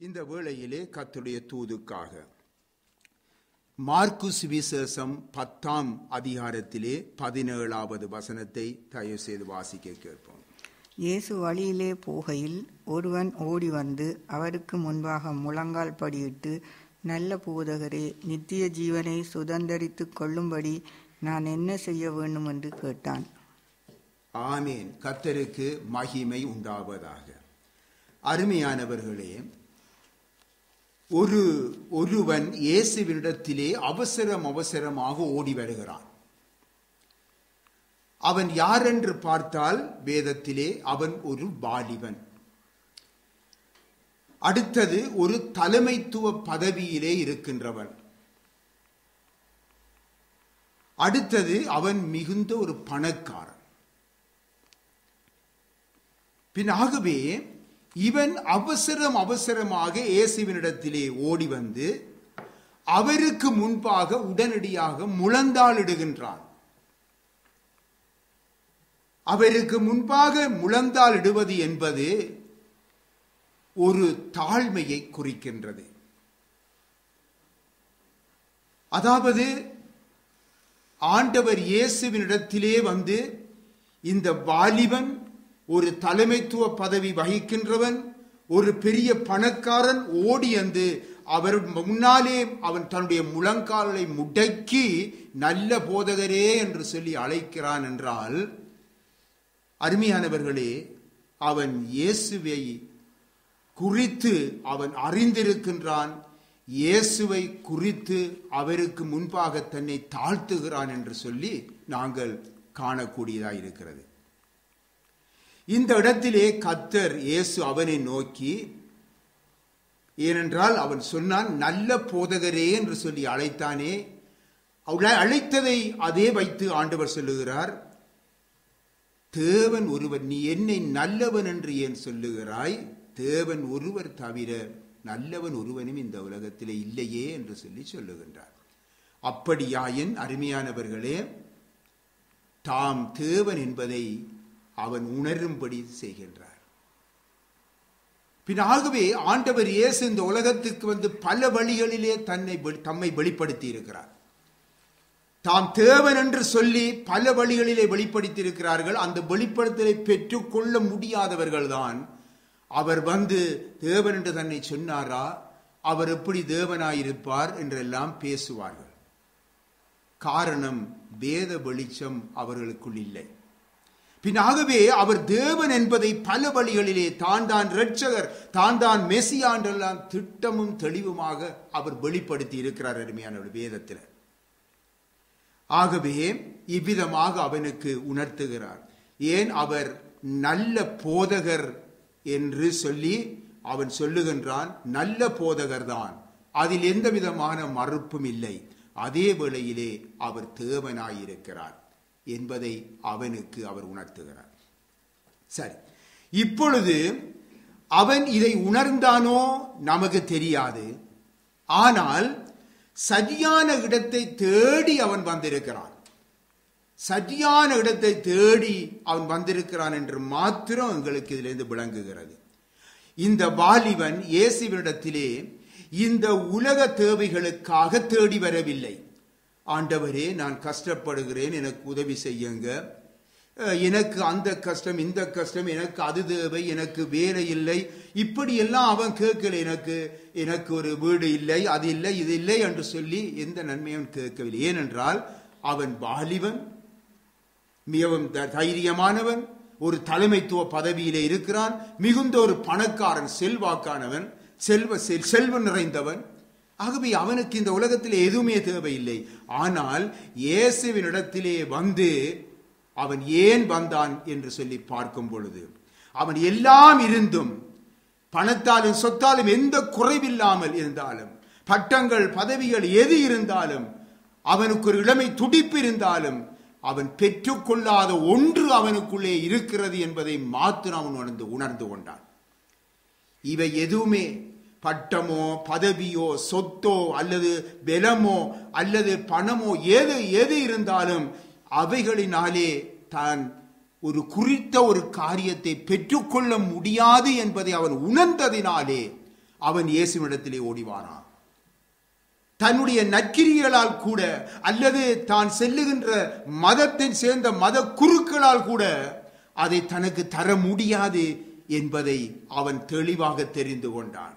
இந்த வேளையிலே கர்த்தருடைய தூதுக்காக மார்க்கு சுவிசேஷம் பத்தாம் அதிகாரத்திலே பதினேழாவது வசனத்தை தயவு செய்து வாசிக்க கேட்போம் இயேசு வழியிலே போகையில் ஒருவன் ஓடி வந்து அவருக்கு முன்பாக முழங்கால் படியிட்டு நல்ல போதகரே நித்திய ஜீவனை சுதந்தரித்துக் கொள்ளும்படி நான் என்ன செய்ய வேண்டும் என்று கேட்டான் ஆமேன் கர்த்தருக்கு மகிமை உண்டாவதாக அருமையானவர்களே ஒரு ஒருவன் இயேசுவினிடத்திலே அவசரம் அவசரமாக ஓடி வருகிறான் அவன் யாரென்று பார்த்தால் வேதத்திலே அவன் ஒரு வாலிபன் அடுத்தது ஒரு தலைமைத்துவ பதவியிலே இருக்கின்றவன் அடுத்தது அவன் மிகுந்த ஒரு பணக்காரன் பின் ஆகவே இவன் அவசரம் அவசரமாக இயேசுவினிடத்திலே ஓடி வந்து அவருக்கு முன்பாக உடனடியாக முழந்தாளிடுகின்றான் அவருக்கு முன்பாக முழந்தால் இடுவது என்பது ஒரு தாழ்மையை குறிக்கின்றது அதாவது ஆண்டவர் இயேசுவினிடத்திலே வந்து இந்த வாலிபன் ஒரு தலைமைத்துவ பதவி வகிக்கின்றவன் ஒரு பெரிய பணக்காரன் ஓடி வந்து அவர் முன்னாலே அவன் தன்னுடைய முழங்காலை முடக்கி நல்ல போதகரே என்று சொல்லி அழைக்கிறான் என்றால் அருமையானவர்களே அவன் இயேசுவை குறித்து அவன் அறிந்திருக்கின்றான் இயேசுவை குறித்து அவருக்கு முன்பாக தன்னை தாழ்த்துகிறான் என்று சொல்லி நாங்கள் காணக்கூடியதாக இருக்கிறது இந்த இடத்திலே கத்தர் இயேசு அவனை நோக்கி ஏனென்றால் அவன் சொன்னான் நல்ல போதகரே என்று சொல்லி அழைத்தானே அவளை அழைத்ததை அதே வைத்து ஆண்டவர் சொல்லுகிறார் தேவன் ஒருவர் நீ என்னை நல்லவன் என்று ஏன் சொல்லுகிறாய் தேவன் ஒருவர் தவிர நல்லவன் ஒருவனும் இந்த உலகத்திலே இல்லையே என்று சொல்லி சொல்லுகின்றார் அப்படியாயின் அருமையானவர்களே தாம் தேவன் என்பதை அவன் உணரும்படி செய்கின்றார் பின் ஆகவே ஆண்டவர் இயேசு இந்த உலகத்துக்கு வந்து பல வழிகளிலே தன்னை தம்மை வெளிப்படுத்தி இருக்கிறார் தாம் தேவன் என்று சொல்லி பல வழிகளிலே வெளிப்படுத்தி இருக்கிறார்கள் அந்த வெளிப்படுத்தலை பெற்றுக்கொள்ள முடியாதவர்கள் தான் அவர் வந்து தேவன் என்று தன்னை சொன்னாரா அவர் எப்படி தேவனாயிருப்பார் என்றெல்லாம் பேசுவார்கள் காரணம் வேத வெளிச்சம் அவர்களுக்குள் இல்லை பின்னாகவே அவர் தேவன் என்பதை பல வழிகளிலே தான் தான் இரட்சகர் தான் தான் மெசியாண்டெல்லாம் திட்டமும் தெளிவுமாக அவர் வெளிப்படுத்தி இருக்கிறார் அருமையான வேதத்தில் ஆகவே இவ்விதமாக அவனுக்கு உணர்த்துகிறார் ஏன் அவர் நல்ல போதகர் என்று சொல்லி அவன் சொல்லுகின்றான் நல்ல போதகர் தான் அதில் எந்த விதமான மறுப்பும் இல்லை அதே வேளையிலே அவர் தேவனாயிருக்கிறார் என்பதை அவனுக்கு அவர் உணர்த்துகிறார் சரி இப்பொழுது அவன் இதை உணர்ந்தானோ நமக்கு தெரியாது ஆனால் சரியான இடத்தை தேடி அவன் வந்திருக்கிறான் சரியான இடத்தை தேடி அவன் வந்திருக்கிறான் என்று மாத்திரம் எங்களுக்கு இதிலிருந்து விளங்குகிறது இந்த வாலிபன் இயேசுவினிடத்திலே இந்த உலக தேவைகளுக்காக தேடி வரவில்லை ஆண்டவரே நான் கஷ்டப்படுகிறேன் எனக்கு உதவி செய்யுங்க எனக்கு அந்த கஷ்டம் இந்த கஷ்டம் எனக்கு அது தேவை எனக்கு வேலை இல்லை இப்படி எல்லாம் அவன் கேட்கல எனக்கு எனக்கு ஒரு வீடு இல்லை அது இல்லை இது இல்லை என்று சொல்லி எந்த நன்மையும் கேட்கவில்லை ஏனென்றால் அவன் வாலிபன் மிகவும் தைரியமானவன் ஒரு தலைமைத்துவ பதவியிலே இருக்கிறான் மிகுந்த ஒரு பணக்காரன் செல்வாக்கானவன் செல்வ செல்வம் நிறைந்தவன் ஆகவே அவனுக்கு இந்த உலகத்தில் எதுவுமே தேவையில்லை ஆனால் இயேசுவினிடத்திலே வந்து அவன் ஏன் வந்தான் என்று சொல்லி பார்க்கும் பொழுது அவன் எல்லாம் இருந்தும் பணத்தாலும் சொத்தாலும் எந்த குறைவில்லாமல் இருந்தாலும் பட்டங்கள் பதவிகள் எது இருந்தாலும் அவனுக்கு ஒரு இளமை துடிப்பு இருந்தாலும் அவன் பெற்றுக்கொள்ளாத ஒன்று அவனுக்குள்ளே இருக்கிறது என்பதை மாத்திரம் அவன் உணர்ந்து உணர்ந்து கொண்டான் இவை எதுவுமே பட்டமோ பதவியோ சொத்தோ அல்லது பலமோ அல்லது பணமோ எது எது இருந்தாலும் அவைகளினாலே தான் ஒரு குறித்த ஒரு காரியத்தை பெற்றுக்கொள்ள முடியாது என்பதை அவன் உணர்ந்ததினாலே அவன் இயேசுவிடத்திலே ஓடிவானான் தன்னுடைய நற்கிரிகளால் கூட அல்லது தான் செல்லுகின்ற மதத்தை சேர்ந்த மத குருக்களால் கூட அதை தனக்கு தர முடியாது என்பதை அவன் தெளிவாக தெரிந்து கொண்டான்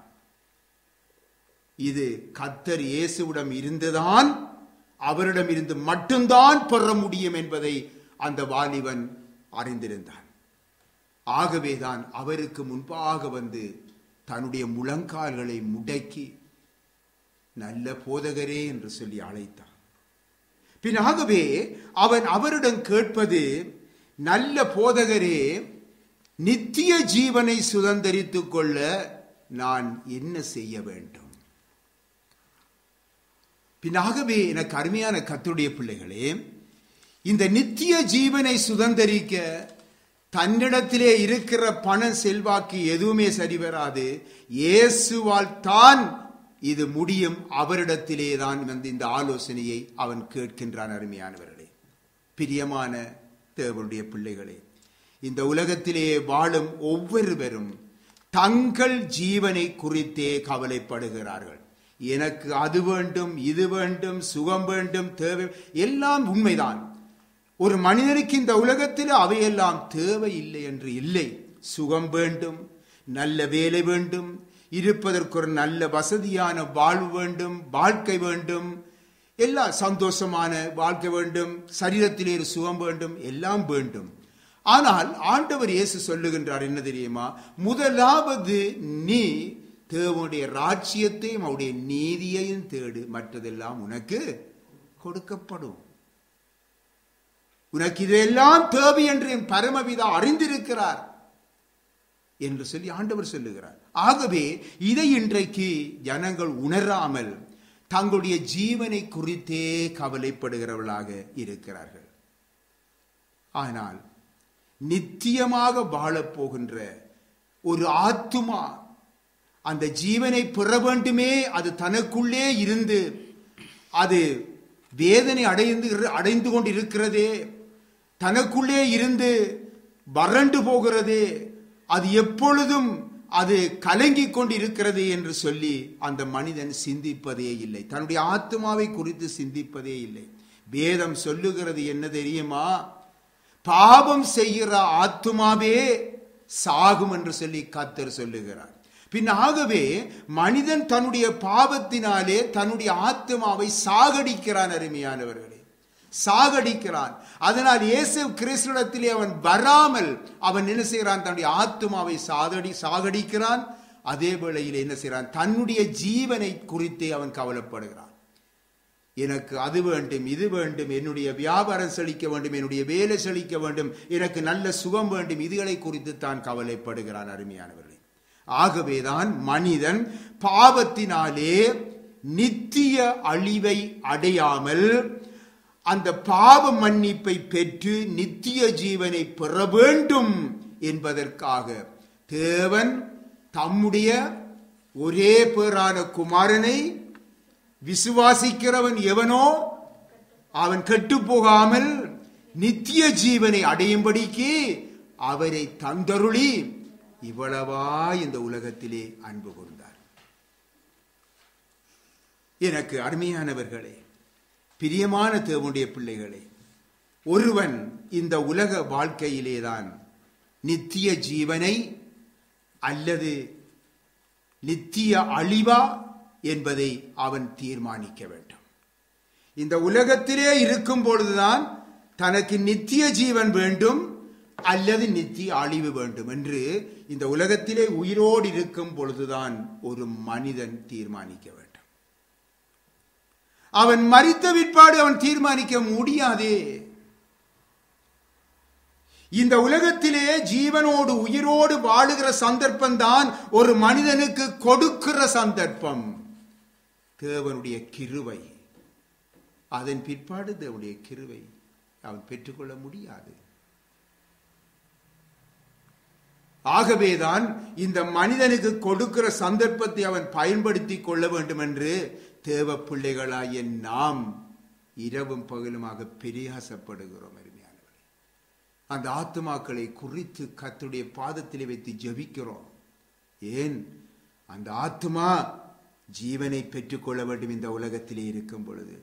இது கத்தர் இயேசுவிடம் இருந்துதான் அவரிடம் இருந்து மட்டும்தான் பெற முடியும் என்பதை அந்த வாலிபன் அறிந்திருந்தான் ஆகவேதான் அவருக்கு முன்பாக வந்து தன்னுடைய முழங்கால்களை முடக்கி நல்ல போதகரே என்று சொல்லி அழைத்தான் பின் ஆகவே அவன் அவரிடம் கேட்பது நல்ல போதகரே நித்திய ஜீவனை சுதந்திரித்துக் கொள்ள நான் என்ன செய்ய வேண்டும் பின்னாகவே எனக்கு அருமையான கத்துடைய பிள்ளைகளே இந்த நித்திய ஜீவனை சுதந்திரிக்க தன்னிடத்திலே இருக்கிற பண செல்வாக்கு எதுவுமே சரி வராது இயேசுவால் தான் இது முடியும் அவரிடத்திலே தான் வந்து இந்த ஆலோசனையை அவன் கேட்கின்றான் அருமையானவர்களே பிரியமான தேவனுடைய பிள்ளைகளே இந்த உலகத்திலே வாழும் ஒவ்வொருவரும் தங்கள் ஜீவனை குறித்தே கவலைப்படுகிறார்கள் எனக்கு அது வேண்டும் இது வேண்டும் சுகம் வேண்டும் தேவை எல்லாம் உண்மைதான் ஒரு மனிதனுக்கு இந்த உலகத்தில் அவையெல்லாம் தேவை இல்லை என்று இல்லை சுகம் வேண்டும் நல்ல வேலை வேண்டும் இருப்பதற்கு ஒரு நல்ல வசதியான வாழ்வு வேண்டும் வாழ்க்கை வேண்டும் எல்லாம் சந்தோஷமான வாழ்க்கை வேண்டும் சரீரத்திலே ஒரு சுகம் வேண்டும் எல்லாம் வேண்டும் ஆனால் ஆண்டவர் இயேசு சொல்லுகின்றார் என்ன தெரியுமா முதலாவது நீ தேவனுடைய ராஜ்யத்தையும் அவருடைய நீதியையும் தேடு மற்றதெல்லாம் உனக்கு கொடுக்கப்படும் உனக்கு இதெல்லாம் தேவை என்று என் பரமபிதா அறிந்திருக்கிறார் என்று சொல்லி ஆண்டவர் சொல்லுகிறார் ஆகவே இதை இன்றைக்கு ஜனங்கள் உணராமல் தங்களுடைய ஜீவனை குறித்தே கவலைப்படுகிறவர்களாக இருக்கிறார்கள் ஆனால் நித்தியமாக வாழப்போகின்ற ஒரு ஆத்துமா அந்த ஜீவனை பெற வேண்டுமே அது தனக்குள்ளே இருந்து அது வேதனை அடைந்து அடைந்து கொண்டு இருக்கிறதே தனக்குள்ளே இருந்து வறண்டு போகிறது அது எப்பொழுதும் அது கலங்கிக் கொண்டு இருக்கிறது என்று சொல்லி அந்த மனிதன் சிந்திப்பதே இல்லை தன்னுடைய ஆத்மாவை குறித்து சிந்திப்பதே இல்லை வேதம் சொல்லுகிறது என்ன தெரியுமா பாவம் செய்கிற ஆத்மாவே சாகும் என்று சொல்லி கத்தர் சொல்லுகிறார் பின் ஆகவே மனிதன் தன்னுடைய பாவத்தினாலே தன்னுடைய ஆத்மாவை சாகடிக்கிறான் அருமையானவர்களே சாகடிக்கிறான் அதனால் இயேசு கிறிஸ்துவத்திலே அவன் வராமல் அவன் என்ன செய்கிறான் தன்னுடைய ஆத்மாவை சாகடி சாகடிக்கிறான் அதே வேளையில் என்ன செய்கிறான் தன்னுடைய ஜீவனை குறித்தே அவன் கவலைப்படுகிறான் எனக்கு அது வேண்டும் இது வேண்டும் என்னுடைய வியாபாரம் செழிக்க வேண்டும் என்னுடைய வேலை செழிக்க வேண்டும் எனக்கு நல்ல சுகம் வேண்டும் இதுகளை குறித்து தான் கவலைப்படுகிறான் அருமையானவர்களே ஆகவேதான் மனிதன் பாவத்தினாலே நித்திய அழிவை அடையாமல் அந்த பாவ மன்னிப்பை பெற்று நித்திய ஜீவனை பெற வேண்டும் என்பதற்காக தேவன் தம்முடைய ஒரே பேரான குமாரனை விசுவாசிக்கிறவன் எவனோ அவன் கெட்டு போகாமல் நித்திய ஜீவனை அடையும்படிக்கு அவரை தந்தருளி இவ்வளவா இந்த உலகத்திலே அன்பு கொண்டார் எனக்கு அருமையானவர்களே பிரியமான தேவனுடைய பிள்ளைகளே ஒருவன் இந்த உலக வாழ்க்கையிலேதான் நித்திய ஜீவனை அல்லது நித்திய அழிவா என்பதை அவன் தீர்மானிக்க வேண்டும் இந்த உலகத்திலே இருக்கும் பொழுதுதான் தனக்கு நித்திய ஜீவன் வேண்டும் அல்லது நித்திய அழிவு வேண்டும் என்று இந்த உலகத்திலே உயிரோடு இருக்கும் பொழுதுதான் ஒரு மனிதன் தீர்மானிக்க வேண்டும் அவன் மறித்த விற்பாடு அவன் தீர்மானிக்க முடியாதே இந்த உலகத்திலே ஜீவனோடு உயிரோடு வாழுகிற சந்தர்ப்பம் தான் ஒரு மனிதனுக்கு கொடுக்கிற சந்தர்ப்பம் தேவனுடைய கிருவை அதன் பிற்பாடு தேவனுடைய கிருவை அவன் பெற்றுக்கொள்ள முடியாது ஆகவேதான் இந்த மனிதனுக்கு கொடுக்கிற சந்தர்ப்பத்தை அவன் பயன்படுத்தி கொள்ள வேண்டும் என்று தேவ பிள்ளைகளாகிய நாம் இரவும் பகலுமாக பிரியாசப்படுகிறோம் அருமையானவர்களே அந்த ஆத்மாக்களை குறித்து கத்துடைய பாதத்திலே வைத்து ஜெபிக்கிறோம் ஏன் அந்த ஆத்மா ஜீவனை பெற்றுக்கொள்ள வேண்டும் இந்த உலகத்திலே இருக்கும் பொழுது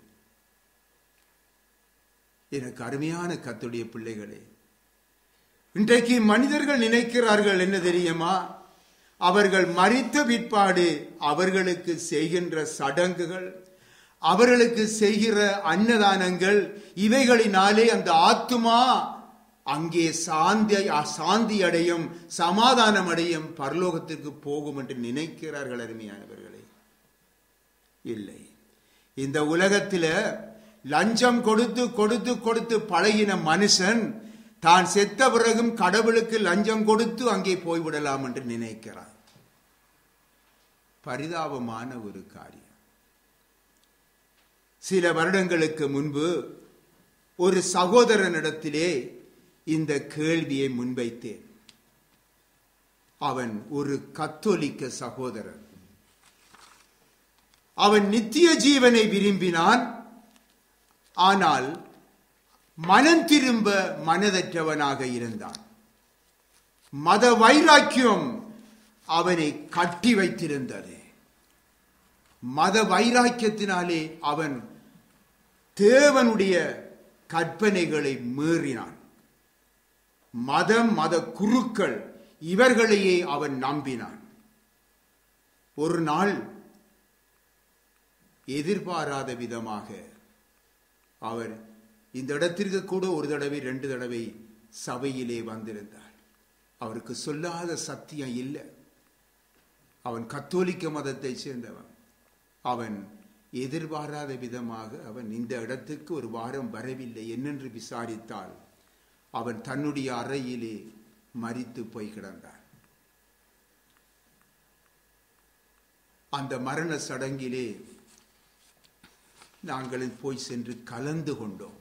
எனக்கு அருமையான கத்துடைய பிள்ளைகளே இன்றைக்கு மனிதர்கள் நினைக்கிறார்கள் என்ன தெரியுமா அவர்கள் மறித்த பிற்பாடு அவர்களுக்கு செய்கின்ற சடங்குகள் அவர்களுக்கு செய்கிற அன்னதானங்கள் இவைகளினாலே அந்த ஆத்துமா அங்கே சாந்தி சாந்தி அடையும் சமாதானம் அடையும் பரலோகத்திற்கு போகும் என்று நினைக்கிறார்கள் அருமையானவர்களே இல்லை இந்த உலகத்தில் லஞ்சம் கொடுத்து கொடுத்து கொடுத்து பழகின மனுஷன் தான் செத்த பிறகும் கடவுளுக்கு லஞ்சம் கொடுத்து அங்கே போய்விடலாம் என்று நினைக்கிறான் பரிதாபமான ஒரு காரியம் சில வருடங்களுக்கு முன்பு ஒரு சகோதரனிடத்திலே இந்த கேள்வியை முன்வைத்தேன் அவன் ஒரு கத்தோலிக்க சகோதரன் அவன் நித்திய ஜீவனை விரும்பினான் ஆனால் மனம் திரும்ப மனதற்றவனாக இருந்தான் மத வைராக்கியம் அவனை கட்டி வைத்திருந்தது மத வைராக்கியத்தினாலே அவன் தேவனுடைய கற்பனைகளை மீறினான் மதம் மத குருக்கள் இவர்களையே அவன் நம்பினான் ஒரு நாள் எதிர்பாராத விதமாக அவர் இந்த இடத்திற்கு கூட ஒரு தடவை ரெண்டு தடவை சபையிலே வந்திருந்தார் அவருக்கு சொல்லாத சத்தியம் இல்லை அவன் கத்தோலிக்க மதத்தை சேர்ந்தவன் அவன் எதிர்பாராத விதமாக அவன் இந்த இடத்துக்கு ஒரு வாரம் வரவில்லை என்னென்று விசாரித்தால் அவன் தன்னுடைய அறையிலே மறித்து போய் கிடந்தான் அந்த மரண சடங்கிலே நாங்கள் போய் சென்று கலந்து கொண்டோம்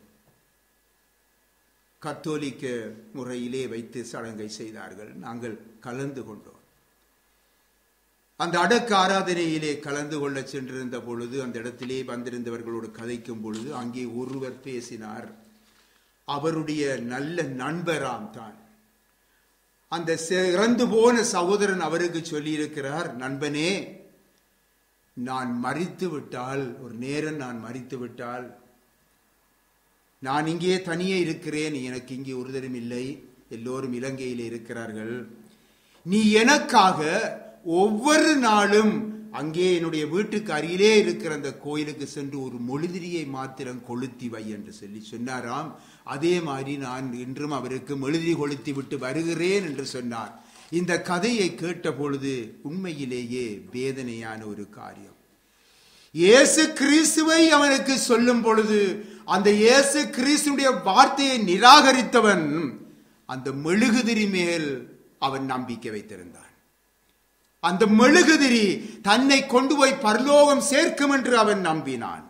கத்தோலிக்க முறையிலே வைத்து சடங்கை செய்தார்கள் நாங்கள் கலந்து கொண்டோம் அந்த அடக்க ஆராதனையிலே கலந்து கொள்ள சென்றிருந்த பொழுது அந்த இடத்திலே வந்திருந்தவர்களோடு கதைக்கும் பொழுது அங்கே ஒருவர் பேசினார் அவருடைய நல்ல நண்பராம் தான் அந்த இறந்து போன சகோதரன் அவருக்கு சொல்லியிருக்கிறார் நண்பனே நான் மறித்து விட்டால் ஒரு நேரம் நான் மறித்து விட்டால் நான் இங்கே தனியே இருக்கிறேன் எனக்கு இங்கே ஒருதரும் இல்லை எல்லோரும் இலங்கையில் இருக்கிறார்கள் நீ எனக்காக ஒவ்வொரு நாளும் அங்கே என்னுடைய வீட்டுக்கு அருகிலே இருக்கிற அந்த கோயிலுக்கு சென்று ஒரு மொழுதிரியை மாத்திரம் கொளுத்தி வை என்று சொல்லி சொன்னாராம் அதே மாதிரி நான் இன்றும் அவருக்கு மெழுதி கொளுத்தி விட்டு வருகிறேன் என்று சொன்னார் இந்த கதையை கேட்ட பொழுது உண்மையிலேயே வேதனையான ஒரு காரியம் இயேசு கிறிஸ்துவை அவனுக்கு சொல்லும் பொழுது அந்த இயேசு கிறிஸ்துடைய வார்த்தையை நிராகரித்தவன் அந்த மெழுகுதிரி மேல் அவன் நம்பிக்கை வைத்திருந்தான் அந்த மெழுகுதிரி தன்னை கொண்டு போய் பரலோகம் சேர்க்கும் என்று அவன் நம்பினான்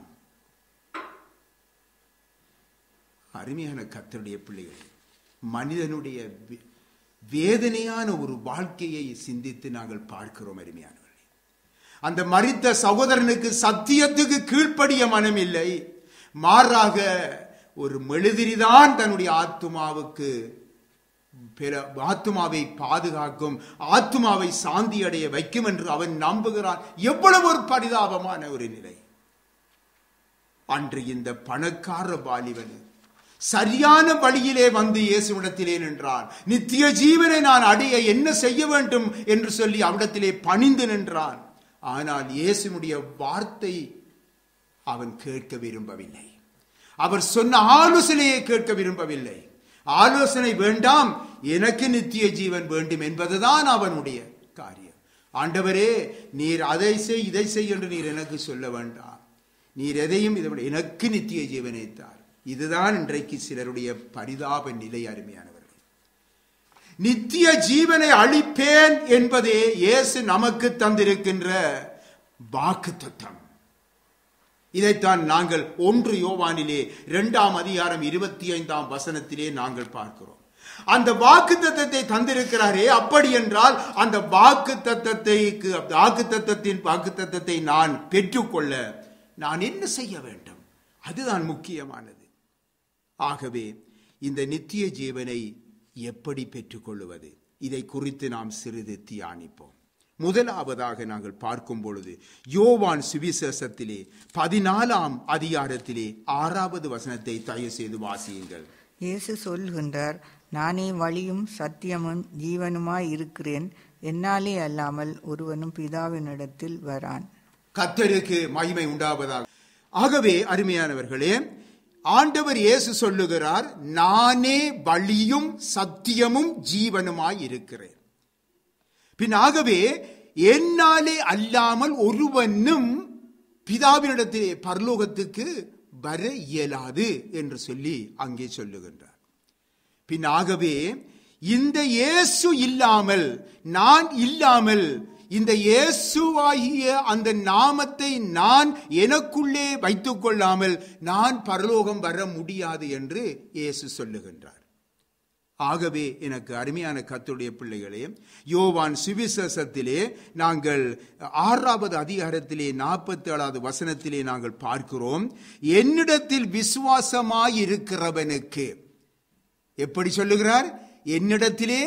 அருமையான கத்தருடைய பிள்ளைகள் மனிதனுடைய வேதனையான ஒரு வாழ்க்கையை சிந்தித்து நாங்கள் பார்க்கிறோம் அருமையானவர்களே அந்த மறித்த சகோதரனுக்கு சத்தியத்துக்கு கீழ்ப்படிய மனம் இல்லை மாறாக ஒரு மெழுதிரிதான் தன்னுடைய ஆத்துமாவுக்கு ஆத்துமாவை பாதுகாக்கும் ஆத்துமாவை சாந்தி அடைய வைக்கும் என்று அவன் நம்புகிறான் எவ்வளவு ஒரு பரிதாபமான ஒரு நிலை அன்று இந்த பணக்கார வாலிபன் சரியான வழியிலே வந்து இயேசுவிடத்திலே நின்றான் நித்திய ஜீவனை நான் அடைய என்ன செய்ய வேண்டும் என்று சொல்லி அவிடத்திலே பணிந்து நின்றான் ஆனால் இயேசுனுடைய வார்த்தை அவன் கேட்க விரும்பவில்லை அவர் சொன்ன ஆலோசனையை கேட்க விரும்பவில்லை ஆலோசனை வேண்டாம் எனக்கு நித்திய ஜீவன் வேண்டும் என்பதுதான் அவனுடைய காரியம் ஆண்டவரே நீர் அதை செய் இதை செய் என்று நீர் எனக்கு சொல்ல வேண்டாம் நீர் எதையும் இதை விட எனக்கு நித்திய ஜீவனை தார் இதுதான் இன்றைக்கு சிலருடைய பரிதாப நிலை அருமையானவர்கள் நித்திய ஜீவனை அளிப்பேன் என்பதே இயேசு நமக்கு தந்திருக்கின்ற வாக்கு தத்தம் இதைத்தான் நாங்கள் ஒன்று யோவானிலே இரண்டாம் அதிகாரம் இருபத்தி ஐந்தாம் வசனத்திலே நாங்கள் பார்க்கிறோம் அந்த வாக்கு தத்தத்தை தந்திருக்கிறாரே அப்படி என்றால் அந்த வாக்கு தத்தத்தை வாக்கு தத்தத்தின் வாக்கு தத்தத்தை நான் பெற்றுக்கொள்ள நான் என்ன செய்ய வேண்டும் அதுதான் முக்கியமானது ஆகவே இந்த நித்திய ஜீவனை எப்படி பெற்றுக்கொள்வது இதை குறித்து நாம் சிறிது தியானிப்போம் முதலாவதாக நாங்கள் பார்க்கும் பொழுது யோவான் சுவிசேஷத்திலே பதினாலாம் அதிகாரத்திலே ஆறாவது வசனத்தை தயவு செய்து வாசியுங்கள் இயேசு சொல்கின்றார் நானே வழியும் சத்தியமும் ஜீவனுமாய் இருக்கிறேன் என்னாலே அல்லாமல் ஒருவனும் பிதாவினிடத்தில் வரான் கத்தருக்கு மகிமை உண்டாவதாக ஆகவே அருமையானவர்களே ஆண்டவர் இயேசு சொல்லுகிறார் நானே வழியும் சத்தியமும் ஜீவனுமாய் இருக்கிறேன் பின் ஆகவே என்னாலே அல்லாமல் ஒருவனும் பிதாவினிடத்திலே பரலோகத்துக்கு வர இயலாது என்று சொல்லி அங்கே சொல்லுகின்றார் பின் ஆகவே இந்த இயேசு இல்லாமல் நான் இல்லாமல் இந்த இயேசுவாகிய அந்த நாமத்தை நான் எனக்குள்ளே வைத்துக் கொள்ளாமல் நான் பரலோகம் வர முடியாது என்று இயேசு சொல்லுகின்றார் ஆகவே எனக்கு அருமையான கத்துடைய பிள்ளைகளே யோவான் சுவிசேஷத்திலே நாங்கள் ஆறாவது அதிகாரத்திலே நாற்பத்தி ஏழாவது வசனத்திலே நாங்கள் பார்க்கிறோம் என்னிடத்தில் விசுவாசமாயிருக்கிறவனுக்கு எப்படி சொல்லுகிறார் என்னிடத்திலே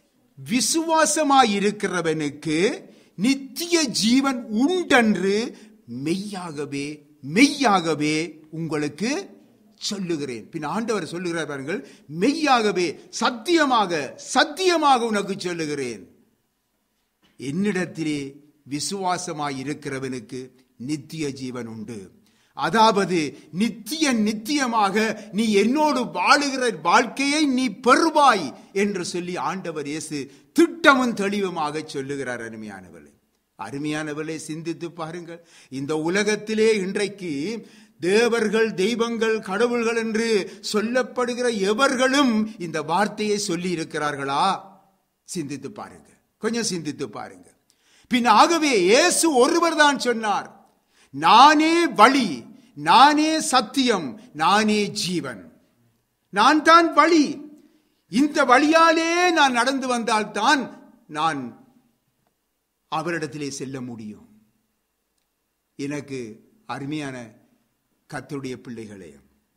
விசுவாசமாயிருக்கிறவனுக்கு நித்திய ஜீவன் உண்டென்று மெய்யாகவே மெய்யாகவே உங்களுக்கு சொல்லுகிறேன் பின் ஆண்டவர் சொல்லுகிறார் பாருங்கள் மெய்யாகவே சத்தியமாக சத்தியமாக உனக்கு சொல்லுகிறேன் என்னிடத்திலே விசுவாசமாய் இருக்கிறவனுக்கு நித்திய ஜீவன் உண்டு அதாவது நித்திய நித்தியமாக நீ என்னோடு வாழுகிற வாழ்க்கையை நீ பெறுவாய் என்று சொல்லி ஆண்டவர் இயேசு திட்டமும் தெளிவுமாக சொல்லுகிறார் அருமையானவர்களே அருமையானவர்களே சிந்தித்து பாருங்கள் இந்த உலகத்திலே இன்றைக்கு தேவர்கள் தெய்வங்கள் கடவுள்கள் என்று சொல்லப்படுகிற எவர்களும் இந்த வார்த்தையை சொல்லி இருக்கிறார்களா சிந்தித்து பாருங்க கொஞ்சம் சிந்தித்து பாருங்க பின் ஆகவே இயேசு ஒருவர் தான் சொன்னார் நானே வழி நானே சத்தியம் நானே ஜீவன் நான் தான் வழி இந்த வழியாலே நான் நடந்து வந்தால்தான் நான் அவரிடத்திலே செல்ல முடியும் எனக்கு அருமையான கத்துடைய பிள்ளைகளே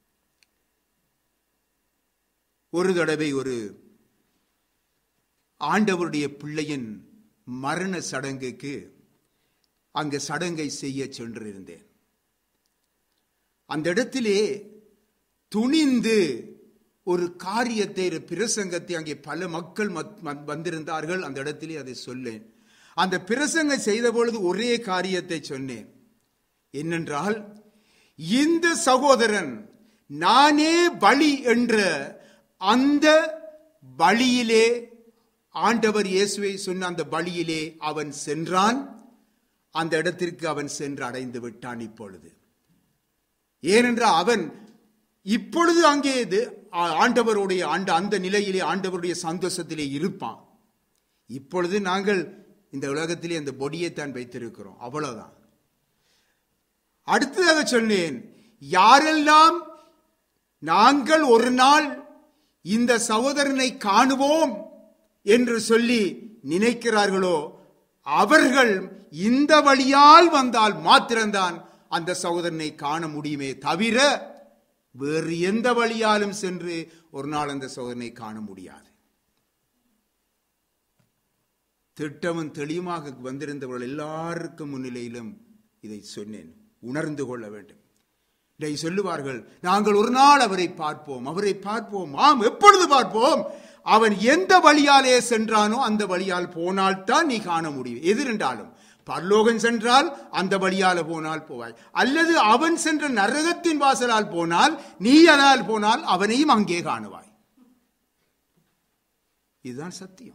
ஒரு தடவை ஒரு ஆண்டவருடைய பிள்ளையின் மரண சடங்குக்கு அங்கு சடங்கை செய்ய சென்றிருந்தேன் அந்த இடத்திலே துணிந்து ஒரு காரியத்தை ஒரு பிரசங்கத்தை அங்கே பல மக்கள் வந்திருந்தார்கள் அந்த இடத்திலே அதை சொல்லேன் அந்த பிரசங்கம் செய்த பொழுது ஒரே காரியத்தை சொன்னேன் என்னென்றால் இந்த சகோதரன் நானே பலி என்ற அந்த பலியிலே ஆண்டவர் இயேசுவை சொன்ன அந்த பலியிலே அவன் சென்றான் அந்த இடத்திற்கு அவன் சென்று அடைந்து விட்டான் இப்பொழுது ஏனென்றால் அவன் இப்பொழுது அங்கே ஆண்டவருடைய ஆண்ட அந்த நிலையிலே ஆண்டவருடைய சந்தோஷத்திலே இருப்பான் இப்பொழுது நாங்கள் இந்த உலகத்திலே அந்த பொடியைத்தான் வைத்திருக்கிறோம் அவ்வளவுதான் அடுத்ததாக சொன்னேன் யாரெல்லாம் நாங்கள் ஒரு நாள் இந்த சகோதரனை காணுவோம் என்று சொல்லி நினைக்கிறார்களோ அவர்கள் இந்த வழியால் வந்தால் மாத்திரம்தான் அந்த சகோதரனை காண முடியுமே தவிர வேறு எந்த வழியாலும் சென்று ஒரு நாள் அந்த சகோதரனை காண முடியாது திட்டமும் தெளிவுமாக வந்திருந்தவர்கள் எல்லாருக்கும் முன்னிலையிலும் இதை சொன்னேன் உணர்ந்து கொள்ள வேண்டும் இதை சொல்லுவார்கள் நாங்கள் ஒரு நாள் அவரை பார்ப்போம் அவரை பார்ப்போம் ஆம் எப்பொழுது பார்ப்போம் அவன் எந்த வழியாலே சென்றானோ அந்த வழியால் போனால்தான் நீ காண முடியும் எதிரென்றாலும் பரலோகம் சென்றால் அந்த வழியால போனால் போவாய் அல்லது அவன் சென்ற நரகத்தின் வாசலால் போனால் நீ அதால் போனால் அவனையும் அங்கே காணுவாய் இதுதான் சத்தியம்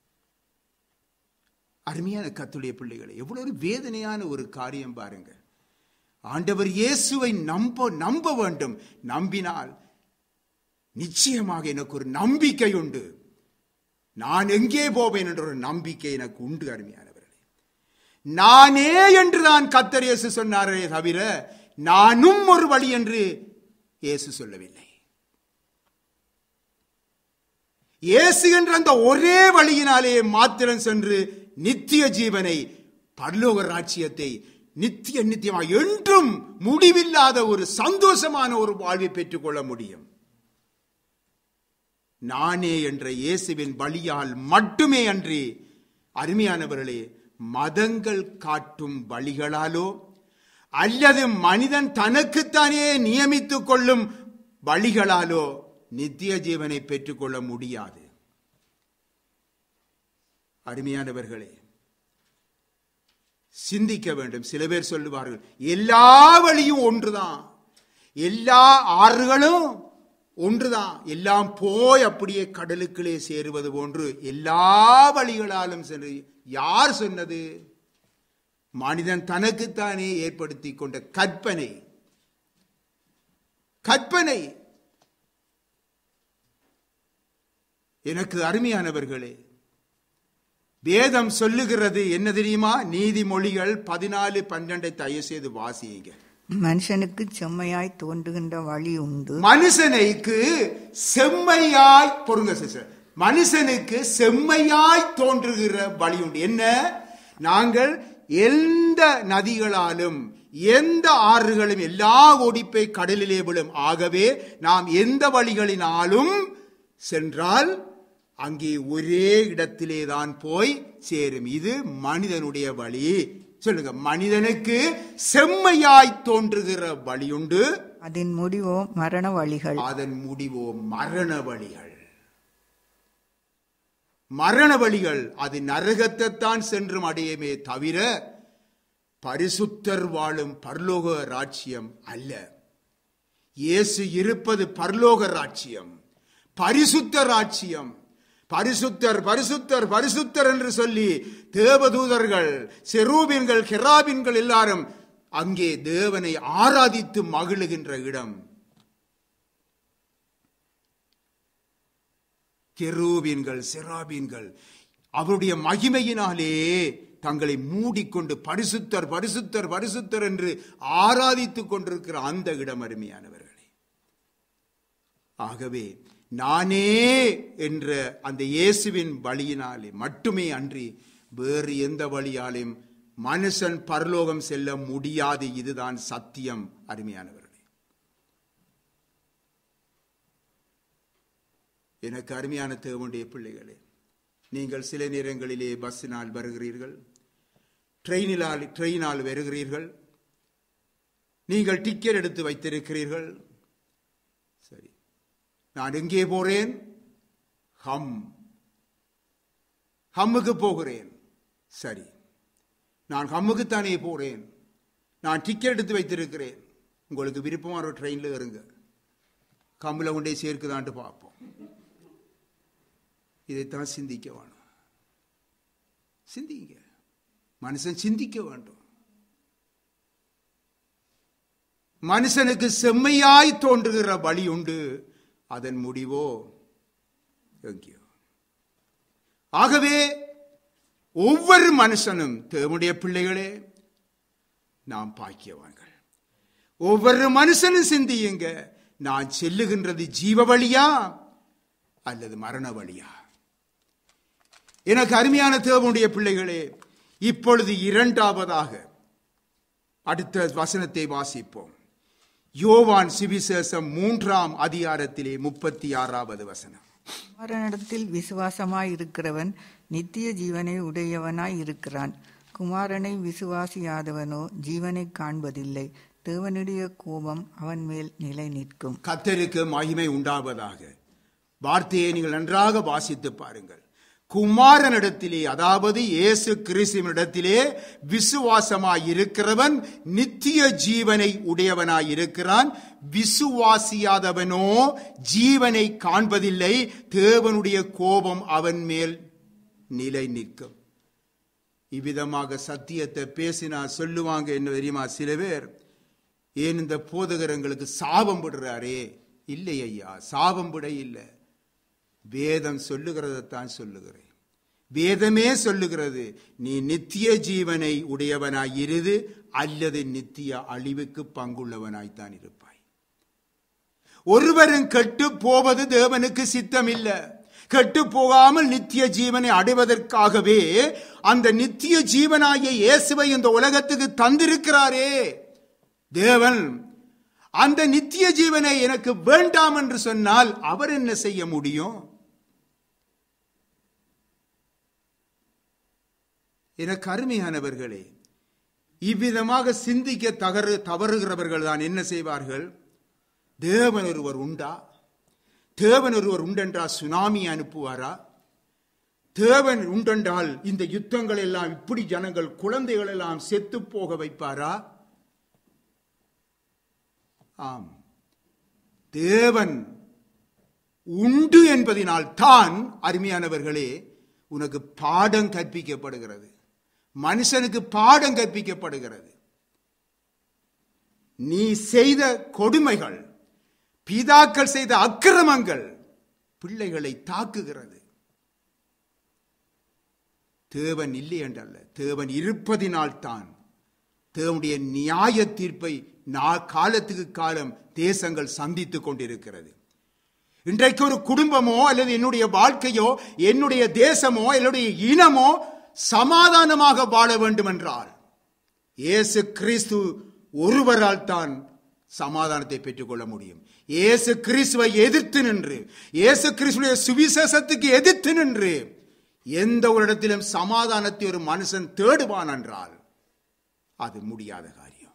அருமையான கத்துடைய பிள்ளைகளை எவ்வளவு ஒரு வேதனையான ஒரு காரியம் பாருங்க ஆண்டவர் இயேசுவை நம்ப நம்ப வேண்டும் நம்பினால் நிச்சயமாக எனக்கு ஒரு நம்பிக்கை உண்டு நான் எங்கே போவேன் என்ற ஒரு நம்பிக்கை எனக்கு உண்டு அருமையானவர்களே நானே என்று நான் கத்தர் இயேசு சொன்னாரே தவிர நானும் ஒரு வழி என்று இயேசு சொல்லவில்லை இயேசு என்ற அந்த ஒரே வழியினாலே மாத்திரம் சென்று நித்திய ஜீவனை பரலோக ராட்சியத்தை நித்திய நித்தியமாக என்றும் முடிவில்லாத ஒரு சந்தோஷமான ஒரு வாழ்வை பெற்றுக்கொள்ள முடியும் நானே என்ற இயேசுவின் பலியால் மட்டுமே அன்றி அருமையானவர்களே மதங்கள் காட்டும் வழிகளாலோ அல்லது மனிதன் தனக்குத்தானே நியமித்துக் கொள்ளும் வழிகளாலோ நித்திய ஜீவனை பெற்றுக்கொள்ள முடியாது அருமையானவர்களே சிந்திக்க வேண்டும் சில பேர் சொல்லுவார்கள் எல்லா வழியும் ஒன்றுதான் எல்லா ஆறுகளும் ஒன்றுதான் எல்லாம் போய் அப்படியே கடலுக்குள்ளே சேருவது போன்று எல்லா வழிகளாலும் சென்று யார் சொன்னது மனிதன் தனக்குத்தானே ஏற்படுத்தி கொண்ட கற்பனை கற்பனை எனக்கு அருமையானவர்களே வேதம் சொல்லுகிறது என்ன தெரியுமா நீதிமொழிகள் பதினாலு பன்னெண்டை தயவு செய்து வாசியுங்க மனுஷனுக்கு செம்மையாய் தோன்றுகின்ற வழி உண்டு மனுஷனுக்கு செம்மையாய் பொருங்க சிஸ்டர் மனுஷனுக்கு செம்மையாய் தோன்றுகிற வழி உண்டு என்ன நாங்கள் எந்த நதிகளாலும் எந்த ஆறுகளும் எல்லா ஒடிப்பை கடலிலே விழும் ஆகவே நாம் எந்த வழிகளினாலும் சென்றால் அங்கே ஒரே இடத்திலே தான் போய் சேரும் இது மனிதனுடைய வழி சொல்லுங்க மனிதனுக்கு செம்மையாய் தோன்றுகிற வழியுண்டு அதன் முடிவோ மரண வழிகள் அதன் முடிவோ மரண வழிகள் மரண வழிகள் அது நரகத்தைத்தான் சென்றும் அடையுமே தவிர பரிசுத்தர் வாழும் பரலோக ராட்சியம் அல்ல இயேசு இருப்பது பரலோக ராட்சியம் பரிசுத்த ராட்சியம் பரிசுத்தர் பரிசுத்தர் பரிசுத்தர் என்று சொல்லி தேவதூதர்கள் செரூபின்கள் கெராபின்கள் எல்லாரும் அங்கே தேவனை ஆராதித்து மகிழுகின்ற இடம் கெரூபின்கள் செராபின்கள் அவருடைய மகிமையினாலே தங்களை மூடிக்கொண்டு பரிசுத்தர் பரிசுத்தர் பரிசுத்தர் என்று ஆராதித்துக் கொண்டிருக்கிற அந்த இடம் அருமையானவர்களே ஆகவே நானே என்ற அந்த இயேசுவின் வழியினாலே மட்டுமே அன்றி வேறு எந்த வழியாலும் மனுஷன் பரலோகம் செல்ல முடியாது இதுதான் சத்தியம் அருமையானவர்களே எனக்கு அருமையான தேவனுடைய பிள்ளைகளே நீங்கள் சில நேரங்களிலே பஸ்ஸினால் வருகிறீர்கள் ட்ரெயினினால் ட்ரெயினால் வருகிறீர்கள் நீங்கள் டிக்கெட் எடுத்து வைத்திருக்கிறீர்கள் சரி நான் எங்கே போறேன் ஹம் ஹம்முக்கு போகிறேன் சரி நான் ஹம்முக்குத்தானே போறேன் நான் டிக்கெட் எடுத்து வைத்திருக்கிறேன் உங்களுக்கு விருப்பமான ஒரு ட்ரெயினில் இருங்க கம்மில் கொண்டே சேர்க்குதான்ட்டு பார்ப்போம் இதைத்தான் சிந்திக்க வேணும் சிந்திங்க மனுஷன் சிந்திக்க வேண்டும் மனுஷனுக்கு செம்மையாய் தோன்றுகிற வழி உண்டு அதன் முடிவோ எங்கேயோ ஆகவே ஒவ்வொரு மனுஷனும் தேவனுடைய பிள்ளைகளே நாம் பாக்கியவான்கள் ஒவ்வொரு மனுஷனும் சிந்தியுங்க நான் செல்லுகின்றது ஜீவ வழியா அல்லது மரண வழியா எனக்கு அருமையான தேவனுடைய பிள்ளைகளே இப்பொழுது இரண்டாவதாக அடுத்த வசனத்தை வாசிப்போம் யோவான் சிவிசேஷம் மூன்றாம் அதிகாரத்திலே முப்பத்தி ஆறாவது வசனம் குமாரனிடத்தில் விசுவாசமாய் இருக்கிறவன் நித்திய ஜீவனை உடையவனாய் இருக்கிறான் குமாரனை விசுவாசியாதவனோ ஜீவனை காண்பதில்லை தேவனுடைய கோபம் அவன் மேல் நிலை நிற்கும் கத்தருக்கு மகிமை உண்டாவதாக வார்த்தையை நீங்கள் நன்றாக வாசித்து பாருங்கள் குமாரனிடத்திலே அதாவது இயேசு கிறிஸ்துவனிடத்திலே விசுவாசமாய் இருக்கிறவன் நித்திய ஜீவனை உடையவனாய் இருக்கிறான் விசுவாசியாதவனோ ஜீவனை காண்பதில்லை தேவனுடைய கோபம் அவன் மேல் நிலை நிற்கும் இவ்விதமாக சத்தியத்தை பேசினா சொல்லுவாங்க என்ன தெரியுமா சில பேர் ஏன் இந்த போதகரங்களுக்கு சாபம் விடுறாரே இல்லை ஐயா சாபம் விட இல்லை வேதம் சொல்லுகிறதைத்தான் சொல்லுகிறேன் வேதமே சொல்லுகிறது நீ நித்திய ஜீவனை உடையவனாய் இருது அல்லது நித்திய அழிவுக்கு பங்குள்ளவனாய்த்தான் இருப்பாய் ஒருவரும் கெட்டு போவது தேவனுக்கு சித்தம் இல்ல கெட்டு போகாமல் நித்திய ஜீவனை அடைவதற்காகவே அந்த நித்திய ஜீவனாகிய இயேசுவை இந்த உலகத்துக்கு தந்திருக்கிறாரே தேவன் அந்த நித்திய ஜீவனை எனக்கு வேண்டாம் என்று சொன்னால் அவர் என்ன செய்ய முடியும் எனக்கு அருமையானவர்களே இவ்விதமாக சிந்திக்க தகரு தவறுகிறவர்கள் தான் என்ன செய்வார்கள் தேவன் ஒருவர் உண்டா தேவன் ஒருவர் உண்டென்றா சுனாமி அனுப்புவாரா தேவன் உண்டென்றால் இந்த யுத்தங்கள் எல்லாம் இப்படி ஜனங்கள் குழந்தைகள் எல்லாம் செத்து போக வைப்பாரா ஆம் தேவன் உண்டு என்பதினால் தான் அருமையானவர்களே உனக்கு பாடம் கற்பிக்கப்படுகிறது மனுஷனுக்கு பாடம் கற்பிக்கப்படுகிறது நீ செய்த கொடுமைகள் பிதாக்கள் செய்த அக்கிரமங்கள் பிள்ளைகளை தாக்குகிறது தேவன் இல்லை என்றல்ல தேவன் இருப்பதினால் தான் தேவனுடைய நியாய தீர்ப்பை நா காலத்துக்கு காலம் தேசங்கள் சந்தித்துக் கொண்டிருக்கிறது இன்றைக்கு ஒரு குடும்பமோ அல்லது என்னுடைய வாழ்க்கையோ என்னுடைய தேசமோ என்னுடைய இனமோ சமாதானமாக வாழ வேண்டும் என்றால் இயேசு கிறிஸ்து ஒருவரால் தான் சமாதானத்தை பெற்றுக்கொள்ள முடியும் இயேசு கிறிஸ்துவை எதிர்த்து நின்று இயேசு கிறிஸ்துடைய சுவிசேஷத்துக்கு எதிர்த்து நின்று எந்த ஒரு இடத்திலும் சமாதானத்தை ஒரு மனுஷன் தேடுவான் என்றால் அது முடியாத காரியம்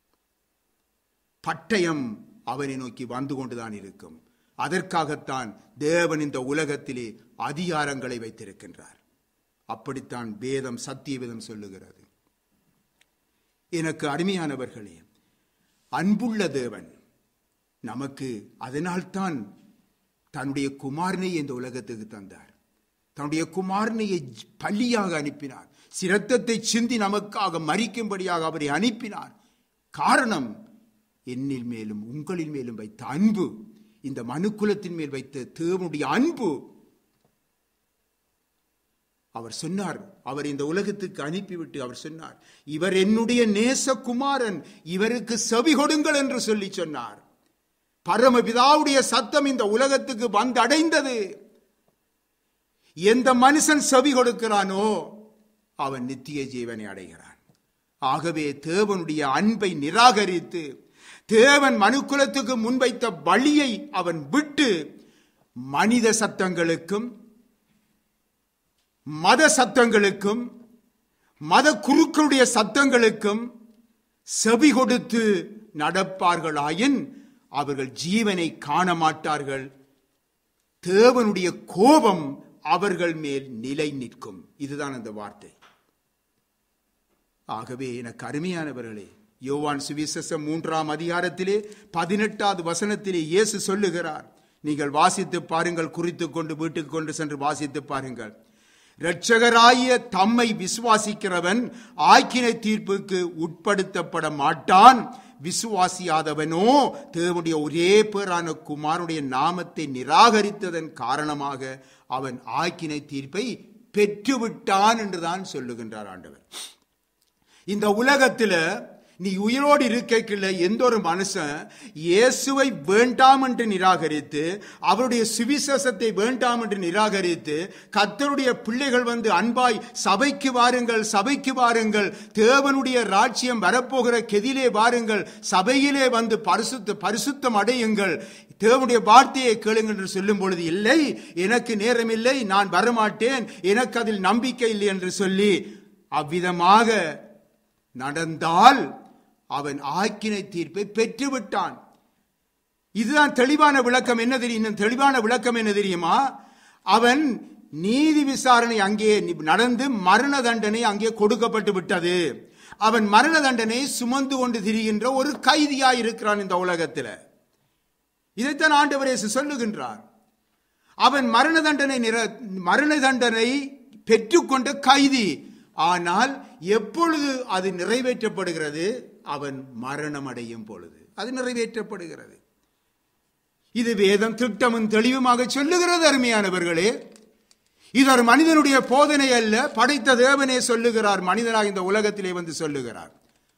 பட்டயம் அவனை நோக்கி வந்து கொண்டுதான் இருக்கும் அதற்காகத்தான் தேவன் இந்த உலகத்திலே அதிகாரங்களை வைத்திருக்கின்றார் அப்படித்தான் வேதம் சத்திய வேதம் சொல்லுகிறது எனக்கு அருமையானவர்களே அன்புள்ள தேவன் நமக்கு அதனால்தான் தன்னுடைய குமாரனை இந்த உலகத்துக்கு தந்தார் தன்னுடைய குமாரனையை பள்ளியாக அனுப்பினார் சிரத்தத்தை சிந்தி நமக்காக மறிக்கும்படியாக அவரை அனுப்பினார் காரணம் என்னில் மேலும் உங்களில் மேலும் வைத்த அன்பு இந்த மனுக்குலத்தின் மேல் வைத்த தேவனுடைய அன்பு அவர் சொன்னார் அவர் இந்த உலகத்துக்கு அனுப்பிவிட்டு அவர் சொன்னார் இவர் என்னுடைய நேசகுமாரன் இவருக்கு செவி கொடுங்கள் என்று சொல்லி சொன்னார் பரமபிதாவுடைய சத்தம் இந்த உலகத்துக்கு வந்தடைந்தது எந்த மனுஷன் செவி கொடுக்கிறானோ அவன் நித்திய ஜீவனை அடைகிறான் ஆகவே தேவனுடைய அன்பை நிராகரித்து தேவன் மனுக்குலத்துக்கு முன்வைத்த வழியை அவன் விட்டு மனித சத்தங்களுக்கும் மத சத்தங்களுக்கும் மத குருக்களுடைய சத்தங்களுக்கும் செவி கொடுத்து நடப்பார்களாயின் அவர்கள் ஜீவனை காண மாட்டார்கள் தேவனுடைய கோபம் அவர்கள் மேல் நிலை நிற்கும் இதுதான் அந்த வார்த்தை ஆகவே எனக்கு அருமையானவர்களே யோவான் சுவிசேஷம் மூன்றாம் அதிகாரத்திலே பதினெட்டாவது வசனத்திலே இயேசு சொல்லுகிறார் நீங்கள் வாசித்து பாருங்கள் குறித்து கொண்டு வீட்டுக்கு கொண்டு சென்று வாசித்து பாருங்கள் இரட்சகராய தம்மை விசுவாசிக்கிறவன் ஆக்கினை தீர்ப்புக்கு உட்படுத்தப்பட மாட்டான் விசுவாசியாதவனோ தேவனுடைய ஒரே பேரான குமாரனுடைய நாமத்தை நிராகரித்ததன் காரணமாக அவன் ஆக்கினை தீர்ப்பை பெற்றுவிட்டான் என்றுதான் சொல்லுகின்றார் ஆண்டவர் இந்த உலகத்தில் நீ உயிரோடு இருக்கைக்குள்ள எந்த ஒரு மனுஷன் இயேசுவை வேண்டாம் என்று நிராகரித்து அவருடைய சுவிசேஷத்தை வேண்டாம் என்று நிராகரித்து கத்தருடைய பிள்ளைகள் வந்து அன்பாய் சபைக்கு வாருங்கள் சபைக்கு வாருங்கள் தேவனுடைய ராஜ்யம் வரப்போகிற கெதிலே வாருங்கள் சபையிலே வந்து பரிசுத்த பரிசுத்தம் அடையுங்கள் தேவனுடைய வார்த்தையை கேளுங்கள் என்று சொல்லும் பொழுது இல்லை எனக்கு நேரமில்லை நான் வரமாட்டேன் எனக்கு அதில் நம்பிக்கை இல்லை என்று சொல்லி அவ்விதமாக நடந்தால் அவன் ஆக்கினை தீர்ப்பை பெற்றுவிட்டான் இதுதான் தெளிவான விளக்கம் என்ன தெரியும் இன்னும் தெளிவான விளக்கம் என்ன தெரியுமா அவன் நீதி விசாரணை அங்கே நடந்து மரண தண்டனை அங்கே கொடுக்கப்பட்டு விட்டது அவன் மரண தண்டனை சுமந்து கொண்டு திரிகின்ற ஒரு கைதியாய் இருக்கிறான் இந்த உலகத்தில் இதைத்தான் ஆண்டவர் இயேசு சொல்லுகின்றார் அவன் மரண தண்டனை நிற மரண தண்டனை பெற்றுக்கொண்ட கைதி ஆனால் எப்பொழுது அது நிறைவேற்றப்படுகிறது அவன் மரணம் அடையும் பொழுது அது நிறைவேற்றப்படுகிறது இது வேதம் திட்டமும் தெளிவுமாக சொல்லுகிறது அருமையானவர்களே இது ஒரு மனிதனுடைய போதனை அல்ல படைத்த தேவனே சொல்லுகிறார் மனிதனாக இந்த உலகத்திலே வந்து சொல்லுகிறார்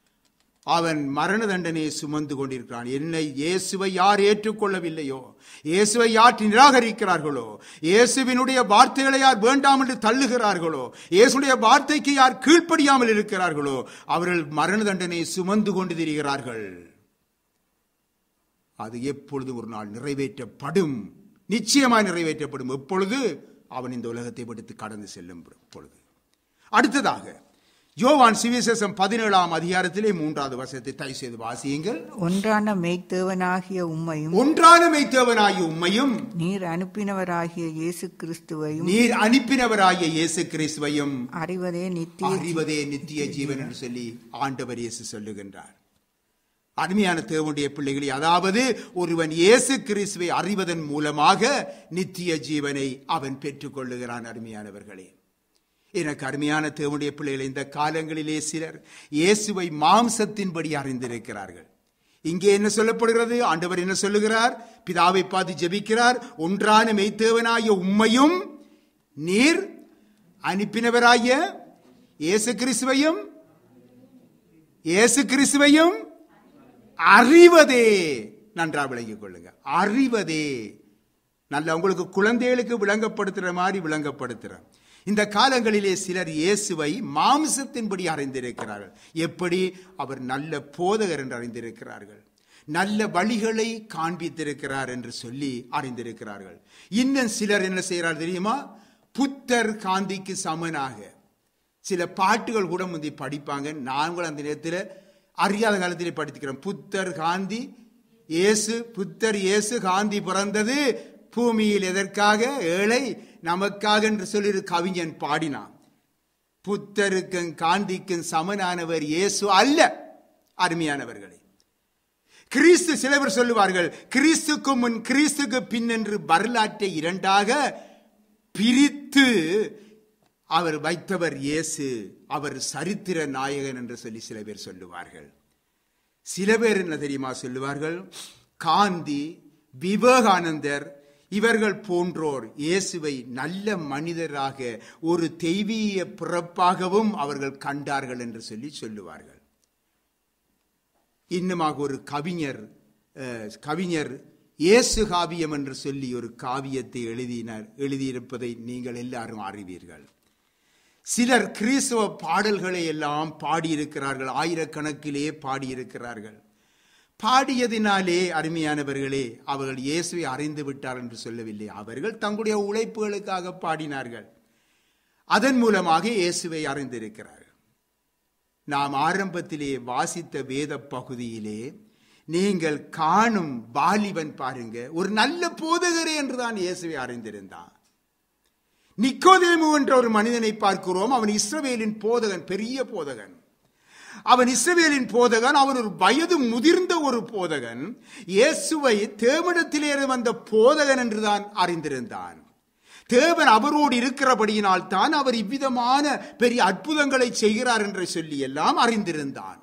அவன் மரண தண்டனையை சுமந்து கொண்டிருக்கிறான் என்னை இயேசுவை யார் ஏற்றுக்கொள்ளவில்லையோ இயேசுவை யார் நிராகரிக்கிறார்களோ இயேசுவினுடைய வார்த்தைகளை யார் வேண்டாம் என்று தள்ளுகிறார்களோ இயேசுடைய வார்த்தைக்கு யார் கீழ்ப்படியாமல் இருக்கிறார்களோ அவர்கள் மரண தண்டனையை சுமந்து கொண்டு திரிகிறார்கள் அது எப்பொழுது ஒரு நாள் நிறைவேற்றப்படும் நிச்சயமாய் நிறைவேற்றப்படும் எப்பொழுது அவன் இந்த உலகத்தை விடுத்து கடந்து செல்லும் பொழுது அடுத்ததாக யோவான் சுவிசேஷம் பதினேழாம் அதிகாரத்திலே மூன்றாவது வசனத்தை தயவு செய்து வாசியுங்கள் ஒன்றான மெய்த்தேவனாகிய உம்மையும் ஒன்றான மெய்த்தேவனாகிய உம்மையும் நீர் அனுப்பினவராகிய இயேசு கிறிஸ்துவையும் நீர் அனுப்பினவராகிய இயேசு கிறிஸ்துவையும் அறிவதே நித்திய அறிவதே நித்திய ஜீவன் என்று சொல்லி ஆண்டவர் இயேசு சொல்லுகின்றார் அருமையான தேவனுடைய பிள்ளைகளே அதாவது ஒருவன் இயேசு கிறிஸ்துவை அறிவதன் மூலமாக நித்திய ஜீவனை அவன் பெற்றுக்கொள்ளுகிறான் அருமையானவர்களே எனக்கு அருமையான தேவனுடைய பிள்ளைகள் இந்த காலங்களிலே சிலர் இயேசுவை மாம்சத்தின்படி அறிந்திருக்கிறார்கள் இங்கே என்ன சொல்லப்படுகிறது ஆண்டவர் என்ன சொல்லுகிறார் பிதாவை பார்த்து ஜெபிக்கிறார் ஒன்றான மெய்த்தேவனாகிய உம்மையும் நீர் அனுப்பினவராகிய இயேசு கிறிஸ்துவையும் இயேசு கிறிஸ்துவையும் அறிவதே நன்றா விளங்கிக் கொள்ளுங்க அறிவதே நல்ல உங்களுக்கு குழந்தைகளுக்கு விளங்கப்படுத்துற மாதிரி விளங்கப்படுத்துறேன் இந்த காலங்களிலே சிலர் இயேசுவை மாம்சத்தின்படி அறிந்திருக்கிறார்கள் எப்படி அவர் நல்ல போதகர் என்று அறிந்திருக்கிறார்கள் நல்ல வழிகளை காண்பித்திருக்கிறார் என்று சொல்லி அறிந்திருக்கிறார்கள் இன்னும் சிலர் என்ன செய்கிறார் தெரியுமா புத்தர் காந்திக்கு சமனாக சில பாட்டுகள் கூட முந்தி படிப்பாங்க நாங்களும் அந்த நேரத்தில் அறியாத காலத்திலே படித்துக்கிறோம் புத்தர் காந்தி இயேசு புத்தர் இயேசு காந்தி பிறந்தது பூமியில் எதற்காக ஏழை நமக்காக என்று சொல்லி ஒரு கவிஞன் பாடினான் புத்தருக்கும் காந்திக்கும் சமனானவர் இயேசு அல்ல அருமையானவர்களே கிறிஸ்து சில பேர் சொல்லுவார்கள் கிறிஸ்துக்கு முன் கிறிஸ்துக்கு பின் என்று வரலாற்றை இரண்டாக பிரித்து அவர் வைத்தவர் இயேசு அவர் சரித்திர நாயகன் என்று சொல்லி சில பேர் சொல்லுவார்கள் சில பேர் என்ன தெரியுமா சொல்லுவார்கள் காந்தி விவேகானந்தர் இவர்கள் போன்றோர் இயேசுவை நல்ல மனிதராக ஒரு தெய்வீக பிறப்பாகவும் அவர்கள் கண்டார்கள் என்று சொல்லி சொல்லுவார்கள் இன்னுமாக ஒரு கவிஞர் அஹ், கவிஞர் இயேசு காவியம் என்று சொல்லி ஒரு காவியத்தை எழுதினார் எழுதியிருப்பதை நீங்கள் எல்லாரும் அறிவீர்கள் சிலர் கிறிஸ்தவ பாடல்களை எல்லாம் பாடியிருக்கிறார்கள் ஆயிரக்கணக்கிலே பாடியிருக்கிறார்கள் பாடியதினாலே அருமையானவர்களே அவர்கள் இயேசுவை அறிந்து விட்டார் என்று சொல்லவில்லை அவர்கள் தங்களுடைய உழைப்புகளுக்காக பாடினார்கள் அதன் மூலமாக இயேசுவை அறிந்திருக்கிறார்கள் நாம் ஆரம்பத்திலே வாசித்த வேத பகுதியிலே நீங்கள் காணும் வாலிபன் பாருங்க ஒரு நல்ல போதகரே என்றுதான் இயேசுவை அறிந்திருந்தான் நிக்கோதேமு என்ற ஒரு மனிதனை பார்க்கிறோம் அவன் இஸ்ரவேலின் போதகன் பெரிய போதகன் அவன் இஸ்ரவேலின் போதகன் அவன் ஒரு வயது முதிர்ந்த ஒரு போதகன் இயேசுவை தேவனிடத்திலே வந்த போதகன் என்றுதான் அறிந்திருந்தான் தேவன் அவரோடு இருக்கிறபடியினால் தான் அவர் இவ்விதமான பெரிய அற்புதங்களை செய்கிறார் என்று சொல்லி எல்லாம் அறிந்திருந்தான்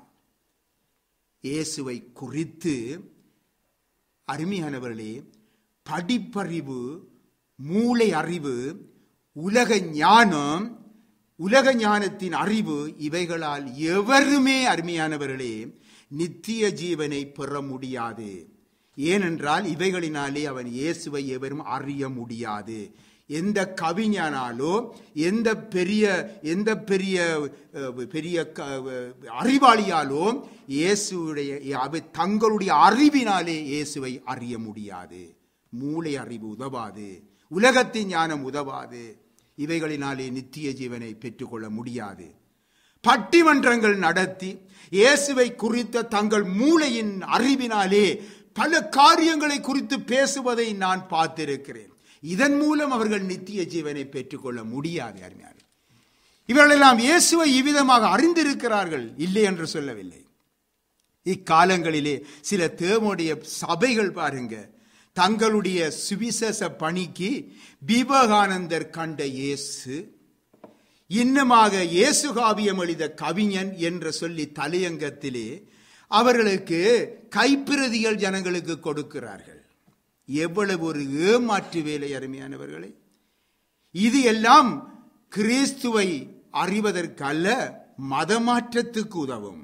இயேசுவை குறித்து அருமையானவர்களே படிப்பறிவு மூளை அறிவு உலக ஞானம் உலக ஞானத்தின் அறிவு இவைகளால் எவருமே அருமையானவர்களே நித்திய ஜீவனை பெற முடியாது ஏனென்றால் இவைகளினாலே அவன் இயேசுவை எவரும் அறிய முடியாது எந்த கவிஞனாலோ எந்த பெரிய எந்த பெரிய அஹ், பெரிய க- அஹ், அறிவாளியாலோ இயேசுடைய அவை தங்களுடைய அறிவினாலே இயேசுவை அறிய முடியாது மூளை அறிவு உதவாது உலகத்தின் ஞானம் உதவாது இவைகளினாலே நித்திய ஜீவனை பெற்றுக்கொள்ள முடியாது பட்டிமன்றங்கள் நடத்தி இயேசுவை குறித்த தங்கள் மூளையின் அறிவினாலே பல காரியங்களை குறித்து பேசுவதை நான் பார்த்திருக்கிறேன் இதன் மூலம் அவர்கள் நித்திய ஜீவனை பெற்றுக்கொள்ள முடியாது அருமையான இவர்களெல்லாம் இயேசுவை இவ்விதமாக அறிந்திருக்கிறார்கள் இல்லை என்று சொல்லவில்லை இக்காலங்களிலே சில தேவனுடைய சபைகள் பாருங்க தங்களுடைய சுவிசேஷ பணிக்கு விவேகானந்தர் கண்ட இயேசு இன்னுமாக இயேசு காவியம் எழுத கவிஞன் என்று சொல்லி தலையங்கத்திலே அவர்களுக்கு கைப்பிரதிகள் ஜனங்களுக்கு கொடுக்கிறார்கள் எவ்வளவு ஒரு ஏமாற்று வேலை அருமையானவர்களே இது எல்லாம் கிறிஸ்துவை அறிவதற்கு அல்ல மதமாற்றத்துக்கு உதவும்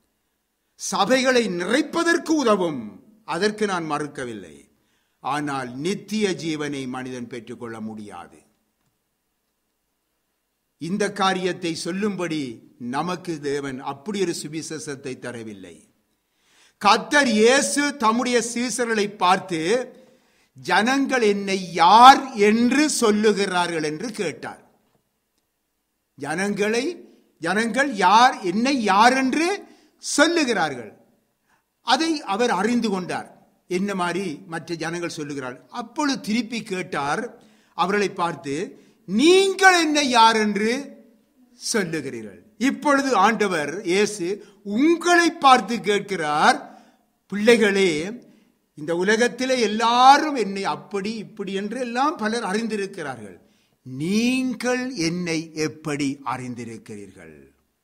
சபைகளை நிறைப்பதற்கு உதவும் அதற்கு நான் மறுக்கவில்லை ஆனால் நித்திய ஜீவனை மனிதன் பெற்றுக்கொள்ள முடியாது இந்த காரியத்தை சொல்லும்படி நமக்கு தேவன் அப்படி ஒரு சுவிசேஷத்தை தரவில்லை கத்தர் இயேசு தம்முடைய சீசர்களை பார்த்து ஜனங்கள் என்னை யார் என்று சொல்லுகிறார்கள் என்று கேட்டார் ஜனங்களை ஜனங்கள் யார் என்னை யார் என்று சொல்லுகிறார்கள் அதை அவர் அறிந்து கொண்டார் என்ன மாதிரி மற்ற ஜனங்கள் சொல்லுகிறார்கள் அப்பொழுது திருப்பி கேட்டார் அவர்களை பார்த்து நீங்கள் என்னை யார் என்று சொல்லுகிறீர்கள் இப்பொழுது ஆண்டவர் இயேசு உங்களை பார்த்து கேட்கிறார் பிள்ளைகளே இந்த உலகத்திலே எல்லாரும் என்னை அப்படி இப்படி என்று எல்லாம் பலர் அறிந்திருக்கிறார்கள் நீங்கள் என்னை எப்படி அறிந்திருக்கிறீர்கள்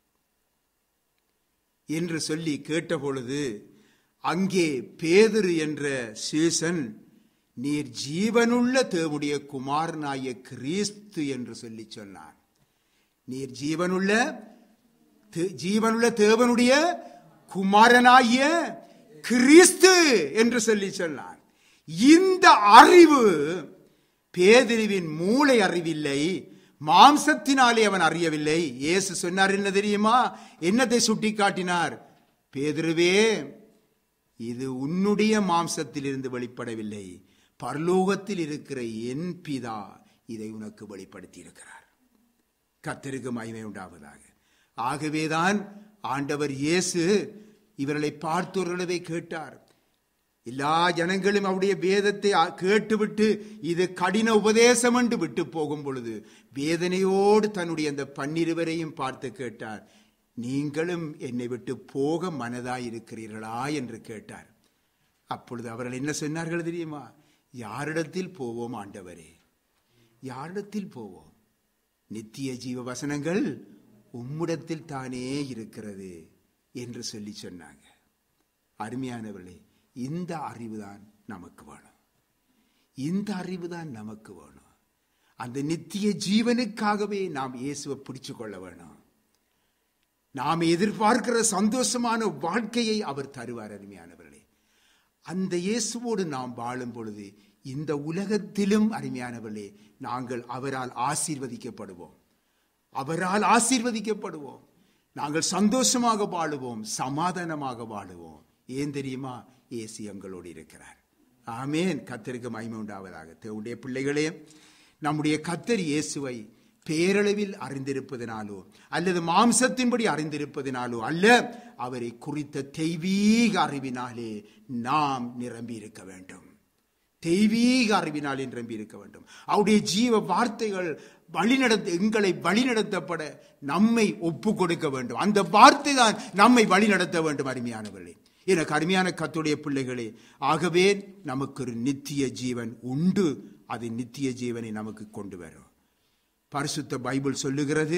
என்று சொல்லி கேட்டபொழுது அங்கே பேதுரு என்ற சீசன் நீர் ஜீவனுள்ள தேவனுடைய குமாரனாய கிறிஸ்து என்று சொல்லி சொன்னார் நீர் ஜீவனுள்ள தே- ஜீவனுள்ள தேவனுடைய குமாரனாகிய கிறிஸ்து என்று சொல்லி சொன்னார் இந்த அறிவு பேதிரிவின் மூளை அறிவில்லை மாம்சத்தினாலே அவன் அறியவில்லை இயேசு சொன்னார் என்ன தெரியுமா என்னத்தை சுட்டி காட்டினார் பேதுருவே இது உன்னுடைய மாம்சத்திலிருந்து வெளிப்படவில்லை பரலோகத்தில் இருக்கிற என் பிதா இதை உனக்கு வெளிப்படுத்தி இருக்கிறார் கர்த்தருக்கு மகிமை உண்டாவதாக ஆகவேதான் ஆண்டவர் இயேசு இவர்களை பார்த்தோர்களவே கேட்டார் எல்லா ஜனங்களும் அவருடைய வேதத்தை அ- கேட்டுவிட்டு இது கடின உபதேசம் என்று விட்டு போகும் பொழுது வேதனையோடு தன்னுடைய அந்த பன்னிருவரையும் பார்த்து கேட்டார் நீங்களும் என்னை விட்டு போக மனதாயிருக்கிறீர்களா என்று கேட்டார் அப்பொழுது அவர்கள் என்ன சொன்னார்கள் தெரியுமா யாரிடத்தில் போவோம் ஆண்டவரே யாரிடத்தில் போவோம் நித்திய ஜீவ வசனங்கள் உம்மிடத்தில் தானே இருக்கிறது என்று சொல்லி சொன்னாங்க அருமையானவர்களே இந்த அறிவுதான் நமக்கு வேணும் இந்த அறிவுதான் நமக்கு வேணும் அந்த நித்திய ஜீவனுக்காகவே நாம் இயேசுவை பிடிச்சு கொள்ள வேணும் நாம் எதிர்பார்க்கிற சந்தோஷமான வாழ்க்கையை அவர் தருவார் அருமையானவர்களே அந்த இயேசுவோடு நாம் வாழும் பொழுது இந்த உலகத்திலும் அருமையானவர்களே நாங்கள் அவரால் ஆசீர்வதிக்கப்படுவோம் அவரால் ஆசீர்வதிக்கப்படுவோம் நாங்கள் சந்தோஷமாக வாழுவோம் சமாதானமாக வாழுவோம் ஏன் தெரியுமா இயேசு எங்களோடு இருக்கிறார் ஆமேன் கத்தருக்கு மகிமை உண்டாவதாக தேவனுடைய பிள்ளைகளே நம்முடைய கத்தர் இயேசுவை பேரளவில் அறிந்திருப்பதினாலோ அல்லது மாம்சத்தின்படி அறிந்திருப்பதினாலோ அல்ல அவரை குறித்த தெய்வீக அறிவினாலே நாம் நிரம்பி இருக்க வேண்டும் தெய்வீக அறிவினால் நிரம்பி இருக்க வேண்டும் அவருடைய ஜீவ வார்த்தைகள் வழிநடத்த எங்களை வழிநடத்தப்பட நம்மை ஒப்பு கொடுக்க வேண்டும் அந்த வார்த்தை தான் நம்மை வழிநடத்த வேண்டும் அருமையானவர்களே எனக்கு அருமையான கத்துடைய பிள்ளைகளே ஆகவே நமக்கு ஒரு நித்திய ஜீவன் உண்டு அது நித்திய ஜீவனை நமக்கு கொண்டு வரும் பரிசுத்த பைபிள் சொல்லுகிறது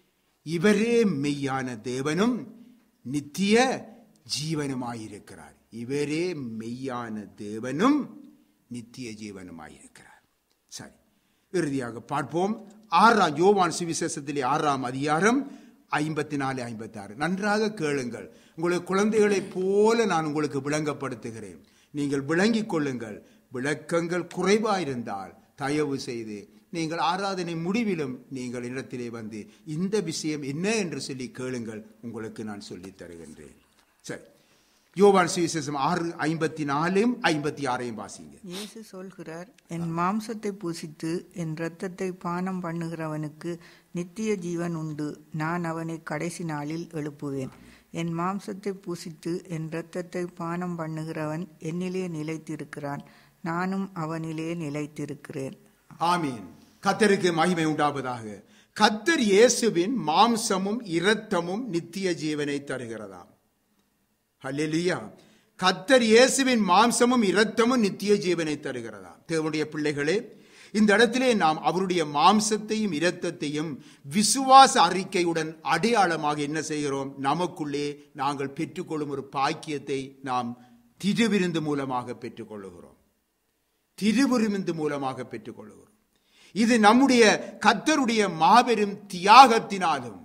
இவரே மெய்யான தேவனும் நித்திய ஜீவனுமாயிருக்கிறார் இவரே மெய்யான தேவனும் நித்திய ஜீவனுமாயிருக்கிறார் சரி இறுதியாக பார்ப்போம் ஆறாம் யோவான் சுவிசேஷத்திலே ஆறாம் அதிகாரம் ஐம்பத்தி நாலு ஐம்பத்தி ஆறு நன்றாக கேளுங்கள் உங்களுக்கு குழந்தைகளைப் போல நான் உங்களுக்கு விளங்கப்படுத்துகிறேன் நீங்கள் விளங்கிக் கொள்ளுங்கள் விளக்கங்கள் குறைவாயிருந்தால் தயவு செய்து நீங்கள் ஆராதனை முடிவிலும் நீங்கள் இடத்திலே வந்து இந்த விஷயம் என்ன என்று சொல்லி கேளுங்கள் உங்களுக்கு நான் சொல்லித் தருகின்றேன் சரி யோவான் சுவிசேஷம் ஆறு ஐம்பத்தி நாலும் ஐம்பத்தி ஆறையும் வாசிங்க இயேசு சொல்கிறார் என் மாம்சத்தை புசித்து என் இரத்தத்தை பானம் பண்ணுகிறவனுக்கு நித்திய ஜீவன் உண்டு நான் அவனை கடைசி நாளில் எழுப்புவேன் என் மாம்சத்தை புசித்து என் இரத்தத்தை பானம் பண்ணுகிறவன் என்னிலே நிலைத்திருக்கிறான் நானும் அவனிலே நிலைத்திருக்கிறேன் ஆமீன் கத்தருக்கு மகிமை உண்டாவதாக கத்தர் இயேசுவின் மாம்சமும் இரத்தமும் நித்திய ஜீவனை தருகிறதாம் ஹல்லேலூயா கத்தர் இயேசுவின் மாம்சமும் இரத்தமும் நித்திய ஜீவனை தருகிறதாம் தேவனுடைய பிள்ளைகளே இந்த இடத்திலே நாம் அவருடைய மாம்சத்தையும் இரத்தத்தையும் விசுவாச அறிக்கையுடன் அடையாளமாக என்ன செய்கிறோம் நமக்குள்ளே நாங்கள் பெற்றுக்கொள்ளும் ஒரு பாக்கியத்தை நாம் திருவிருந்து மூலமாக பெற்றுக்கொள்ளுகிறோம் திருவிருந்து மூலமாக பெற்றுக்கொள்ளுகிறோம் இது நம்முடைய கத்தருடைய மாபெரும் தியாகத்தினாலும்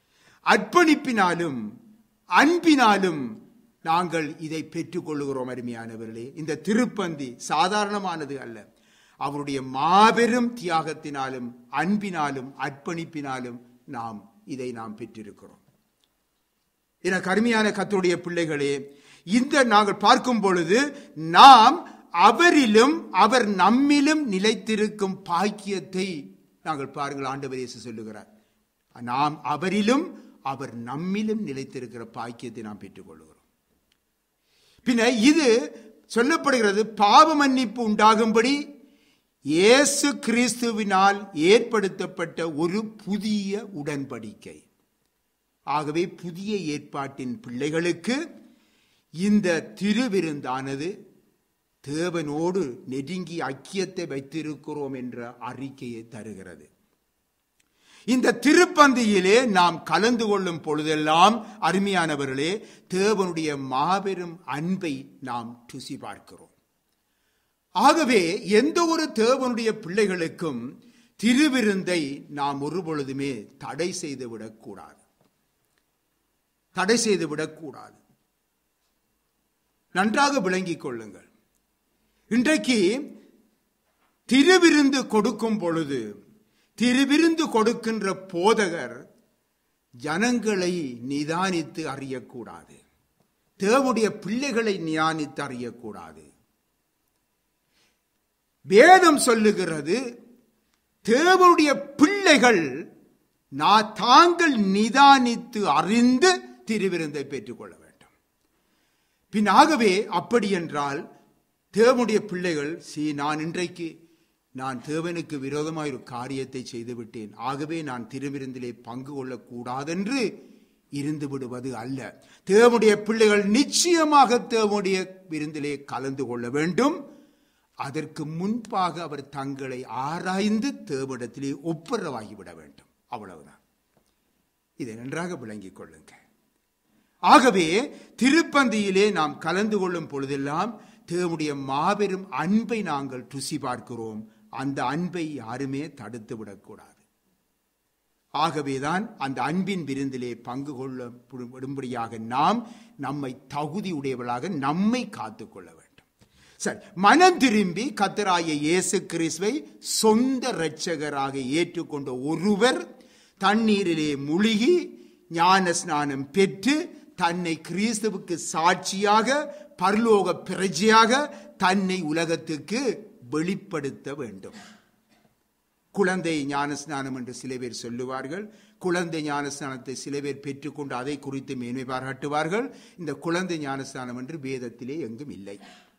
அர்ப்பணிப்பினாலும் அன்பினாலும் நாங்கள் இதை பெற்றுக்கொள்ளுகிறோம் அருமையானவர்களே இந்த திருப்பந்தி சாதாரணமானது அல்ல அவருடைய மாபெரும் தியாகத்தினாலும் அன்பினாலும் அர்ப்பணிப்பினாலும் நாம் இதை நாம் பெற்றிருக்கிறோம் என கருமையான கத்தருடைய பிள்ளைகளே இந்த நாங்கள் பார்க்கும் பொழுது நாம் அவரிலும் அவர் நம்மிலும் நிலைத்திருக்கும் பாக்கியத்தை நாங்கள் பாருங்கள் ஆண்டவர் இயேசு சொல்லுகிறார் நாம் அவரிலும் அவர் நம்மிலும் நிலைத்திருக்கிற பாக்கியத்தை நாம் பெற்றுக்கொள்கிறோம் பின்ன இது சொல்லப்படுகிறது பாவ மன்னிப்பு உண்டாகும்படி இயேசு கிறிஸ்துவினால் ஏற்படுத்தப்பட்ட ஒரு புதிய உடன்படிக்கை ஆகவே புதிய ஏற்பாட்டின் பிள்ளைகளுக்கு இந்த திருவிருந்தானது தேவனோடு நெருங்கி ஐக்கியத்தை வைத்திருக்கிறோம் என்ற அறிக்கையை தருகிறது இந்த திருப்பந்தியிலே நாம் கலந்து கொள்ளும் பொழுதெல்லாம் அருமையானவர்களே தேவனுடைய மாபெரும் அன்பை நாம் ருசி பார்க்கிறோம் ஆகவே எந்த ஒரு தேவனுடைய பிள்ளைகளுக்கும் திருவிருந்தை நாம் ஒரு பொழுதுமே தடை செய்து விடக்கூடாது தடை செய்து விடக்கூடாது நன்றாக விளங்கிக் கொள்ளுங்கள் இன்றைக்கு திருவிருந்து கொடுக்கும் பொழுது திருவிருந்து கொடுக்கின்ற போதகர் ஜனங்களை நிதானித்து அறியக்கூடாது தேவனுடைய பிள்ளைகளை நிதானித்து அறியக்கூடாது வேதம் சொல்லுகிறது தேவனுடைய பிள்ளைகள் நான் தாங்கள் நிதானித்து அறிந்து திருவிருந்தை பெற்றுக்கொள்ள வேண்டும் பின் ஆகவே அப்படி என்றால் தேவனுடைய பிள்ளைகள் சி நான் இன்றைக்கு நான் தேவனுக்கு விரோதமாய் ஒரு காரியத்தை செய்து விட்டேன் ஆகவே நான் திருவிருந்திலே பங்கு கொள்ளக்கூடாதென்று இருந்து விடுவது அல்ல தேவனுடைய பிள்ளைகள் நிச்சயமாக தேவனுடைய விருந்திலே கலந்து கொள்ள வேண்டும் அதற்கு முன்பாக அவர் தங்களை ஆராய்ந்து தேவனிடத்திலே ஒப்புரவாகிவிட வேண்டும் அவ்வளவுதான் இதை நன்றாக விளங்கிக் கொள்ளுங்க ஆகவே திருப்பந்தியிலே நாம் கலந்து கொள்ளும் பொழுதெல்லாம் தேவனுடைய மாபெரும் அன்பை நாங்கள் ருசி பார்க்கிறோம் அந்த அன்பை யாருமே தடுத்து விடக்கூடாது ஆகவேதான் அந்த அன்பின் விருந்திலே பங்கு கொள்ள விடும்படியாக நாம் நம்மை தகுதி உடையவர்களாக நம்மை காத்துக்கொள்ள வேண்டும் சரி மனம் திரும்பி கத்தராய இயேசு கிறிஸ்துவை சொந்த இரட்சகராக ஏற்றுக்கொண்ட ஒருவர் தண்ணீரிலே முழுகி ஞான ஸ்நானம் பெற்று தன்னை கிறிஸ்துவுக்கு சாட்சியாக பரலோக பிரஜையாக தன்னை உலகத்துக்கு வெளிப்படுத்த வேண்டும் குழந்தை ஞானஸ்நானம் என்று சில பேர் சொல்லுவார்கள் குழந்தை ஞானஸ்நானத்தை சில பேர் பெற்றுக்கொண்டு அதை குறித்து மேன்மை பாராட்டுவார்கள் இந்த குழந்தை ஞானஸ்நானம் என்று வேதத்திலே எங்கும் இல்லை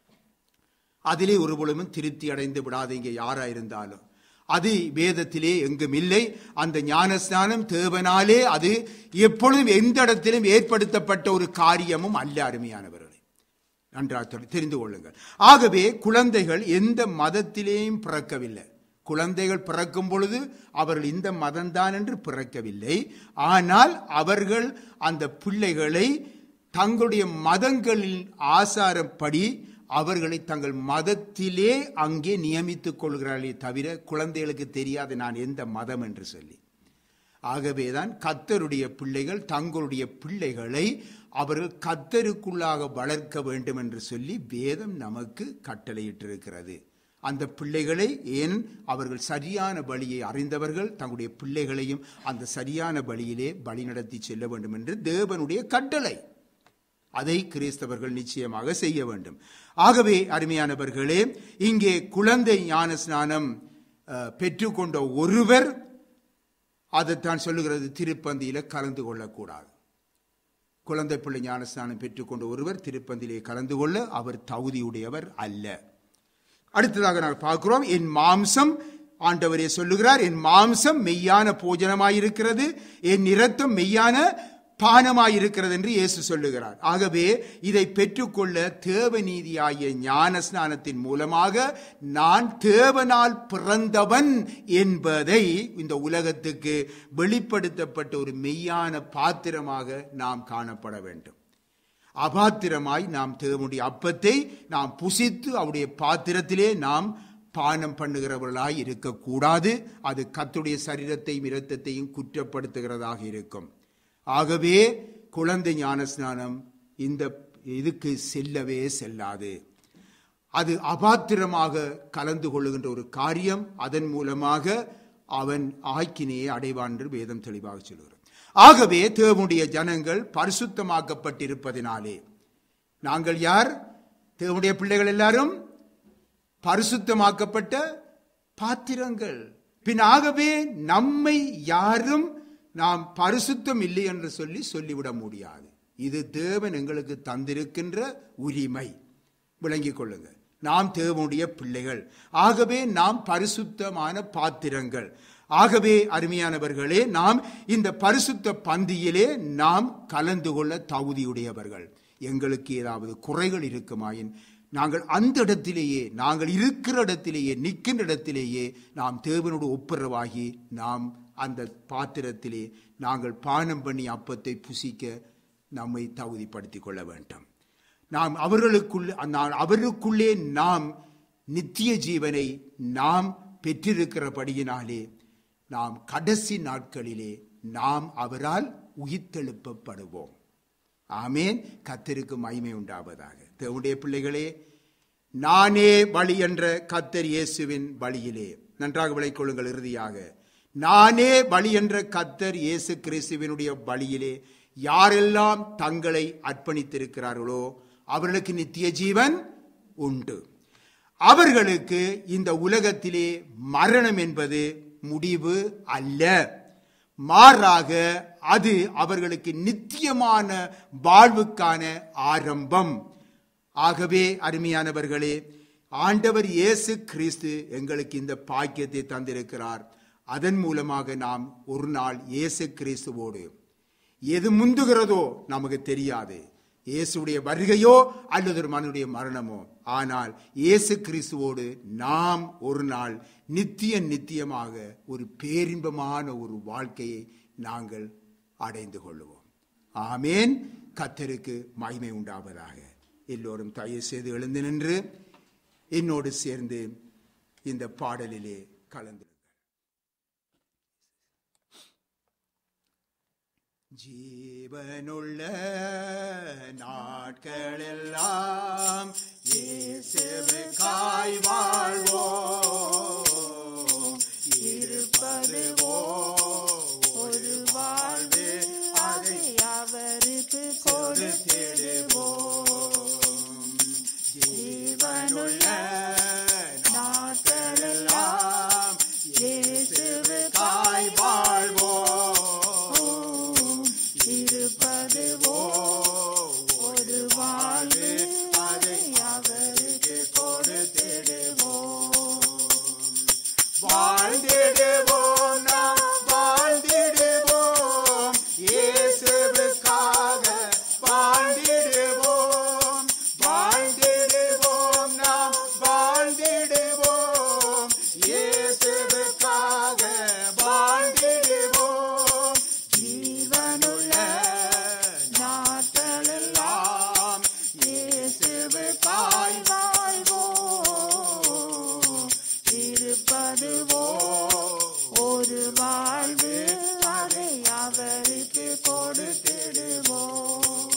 அதிலே ஒரு பொழுதும் திருப்தி அடைந்து விடாதீங்க யாரா இருந்தாலும் அது வேதத்திலே எங்கும் இல்லை அந்த ஞானஸ்நானம் தேவனாலே அது எப்பொழுதும் எந்த இடத்திலும் ஏற்படுத்தப்பட்ட ஒரு காரியமும் அல்ல அருமையானவர்களே நன்றாக தெரிந்து கொள்ளுங்கள் ஆகவே குழந்தைகள் எந்த மதத்திலேயும் பிறக்கவில்லை குழந்தைகள் பிறக்கும் பொழுது அவர்கள் இந்த மதம்தான் என்று பிறக்கவில்லை ஆனால் அவர்கள் அந்த பிள்ளைகளை தங்களுடைய மதங்களின் ஆசாரப்படி அவர்களை தங்கள் மதத்திலே அங்கே நியமித்துக் கொள்கிறார்களே தவிர குழந்தைகளுக்கு தெரியாது நான் எந்த மதம் என்று சொல்லி ஆகவேதான் கத்தருடைய பிள்ளைகள் தங்களுடைய பிள்ளைகளை அவர்கள் கத்தருக்குள்ளாக வளர்க்க வேண்டும் என்று சொல்லி வேதம் நமக்கு கட்டளையிட்டிருக்கிறது அந்த பிள்ளைகளை ஏன் அவர்கள் சரியான வழியை அறிந்தவர்கள் தங்களுடைய பிள்ளைகளையும் அந்த சரியான வழியிலே வழிநடத்தி செல்ல வேண்டும் என்று தேவனுடைய கட்டளை அதை கிறிஸ்தவர்கள் நிச்சயமாக செய்ய வேண்டும் ஆகவே அருமையானவர்களே இங்கே குழந்தை ஞான ஸ்நானம் பெற்றுக்கொண்ட ஒருவர் அதைத்தான் சொல்லுகிறது திருப்பந்தியில கலந்து கொள்ளக்கூடாது குழந்தை பிள்ளை ஞானஸ்நானம் பெற்றுக்கொண்ட ஒருவர் திருப்பந்திலே கலந்து கொள்ள அவர் தகுதியுடையவர் அல்ல அடுத்ததாக நாங்கள் பார்க்கிறோம் என் மாம்சம் ஆண்டவரே சொல்லுகிறார் என் மாம்சம் மெய்யான போஜனமாயிருக்கிறது என் இரத்தம் மெய்யான பானமாயிருக்கிறது என்று இயேசு சொல்லுகிறார் ஆகவே இதை பெற்றுக்கொள்ள தேவநீதியாகிய ஞான ஸ்நானத்தின் மூலமாக நான் தேவனால் பிறந்தவன் என்பதை இந்த உலகத்துக்கு வெளிப்படுத்தப்பட்ட ஒரு மெய்யான பாத்திரமாக நாம் காணப்பட வேண்டும் அபாத்திரமாய் நாம் தேவனுடைய அப்பத்தை நாம் புசித்து அவருடைய பாத்திரத்திலே நாம் பானம் பண்ணுகிறவர்களாய் இருக்கக்கூடாது அது கத்துடைய சரீரத்தையும் இரத்தத்தையும் குற்றப்படுத்துகிறதாக இருக்கும் ஆகவே குழந்தை ஞானஸ்நானம் இந்த இதுக்கு செல்லவே செல்லாது அது அபாத்திரமாக கலந்து கொள்ளுகின்ற ஒரு காரியம் அதன் மூலமாக அவன் ஆக்கினையை அடைவான் என்று வேதம் தெளிவாக சொல்கிறது ஆகவே தேவனுடைய ஜனங்கள் பரிசுத்தமாக்கப்பட்டிருப்பதினாலே நாங்கள் யார் தேவனுடைய பிள்ளைகள் எல்லாரும் பரிசுத்தமாக்கப்பட்ட பாத்திரங்கள் பின் ஆகவே நம்மை யாரும் நாம் பரிசுத்தம் இல்லை என்று சொல்லி சொல்லிவிட முடியாது இது தேவன் எங்களுக்கு தந்திருக்கின்ற உரிமை விளங்கிக் கொள்ளுங்க நாம் தேவனுடைய பிள்ளைகள் ஆகவே நாம் பரிசுத்தமான பாத்திரங்கள் ஆகவே அருமையானவர்களே நாம் இந்த பரிசுத்த பந்தியிலே நாம் கலந்து கொள்ள தகுதியுடையவர்கள் எங்களுக்கு ஏதாவது குறைகள் இருக்குமாயின் நாங்கள் அந்த இடத்திலேயே நாங்கள் இருக்கிற இடத்திலேயே நிற்கின்ற இடத்திலேயே நாம் தேவனோடு ஒப்புரவாகி நாம் அந்த பாத்திரத்திலே நாங்கள் பானம் பண்ணி அப்பத்தை புசிக்க நம்மை தகுதிப்படுத்திக் கொள்ள வேண்டும் நாம் அவர்களுக்குள்ளே நான் அவர்களுக்குள்ளே நாம் நித்திய ஜீவனை நாம் பெற்றிருக்கிறபடியினாலே நாம் கடைசி நாட்களிலே நாம் அவரால் உயிர்த்தெழுப்பப்படுவோம் ஆமேன் கத்தருக்கு மகிமை உண்டாவதாக தேவனுடைய பிள்ளைகளே நானே வழி என்ற கத்தர் இயேசுவின் வழியிலே நன்றாக விளைக்கொள்ளுங்கள் இறுதியாக நானே வழி என்ற கத்தர் இயேசு கிறிஸ்துவினுடைய வழியிலே யாரெல்லாம் தங்களை அர்ப்பணித்திருக்கிறார்களோ அவர்களுக்கு நித்திய ஜீவன் உண்டு அவர்களுக்கு இந்த உலகத்திலே மரணம் என்பது முடிவு அல்ல மாறாக அது அவர்களுக்கு நித்தியமான வாழ்வுக்கான ஆரம்பம் ஆகவே அருமையானவர்களே ஆண்டவர் இயேசு கிறிஸ்து எங்களுக்கு இந்த பாக்கியத்தை தந்திருக்கிறார் அதன் மூலமாக நாம் ஒரு நாள் இயேசு கிறிஸ்துவோடு எது முந்துகிறதோ நமக்கு தெரியாது இயேசுடைய வருகையோ அல்லது ஒரு மனுடைய மரணமோ ஆனால் இயேசு கிறிஸ்துவோடு நாம் ஒரு நாள் நித்திய நித்தியமாக ஒரு பேரின்பமான ஒரு வாழ்க்கையை நாங்கள் அடைந்து கொள்வோம் ஆமேன் கத்தருக்கு மகிமை உண்டாவதாக எல்லோரும் தயவு செய்து எழுந்து நின்று என்னோடு சேர்ந்து இந்த பாடலிலே கலந்து ஜீவனுள்ள நாட்களெல்லாம் இயேசுவுக்காய் வாழ்வோம் இருப்பதுவோ ஒரு வாழ்வு அதை அவருக்கு கொடுத்திடுவோம் ஜீவனுள்ள நாட்களெல்லாம் இயேசுவுக்காய் வாழ்வோம் இருப்பதுவோ ஒரு வாழ்வு அதை அவருக்கு கொடுத்திடுவோம் வாழ்ந்திடுவோம் நாம் வாழ்ந்திடுவோம் இயேசுவுக்காக வாழ்ந்திடுவோம் வாழ்ந்திடுவோம் நாம் வாழ்ந்திடுவோம் இயேசுவுக்காக வாழ்ந்திடுவோம் ஜீவனுள்ள நாட்களெல்லாம் இயேசுவுக்காய் வாழ்வோம் இருப்பதுவோ ஒரு வாழ்வு அதை அவருக்கு கொடுத்திடுவோம்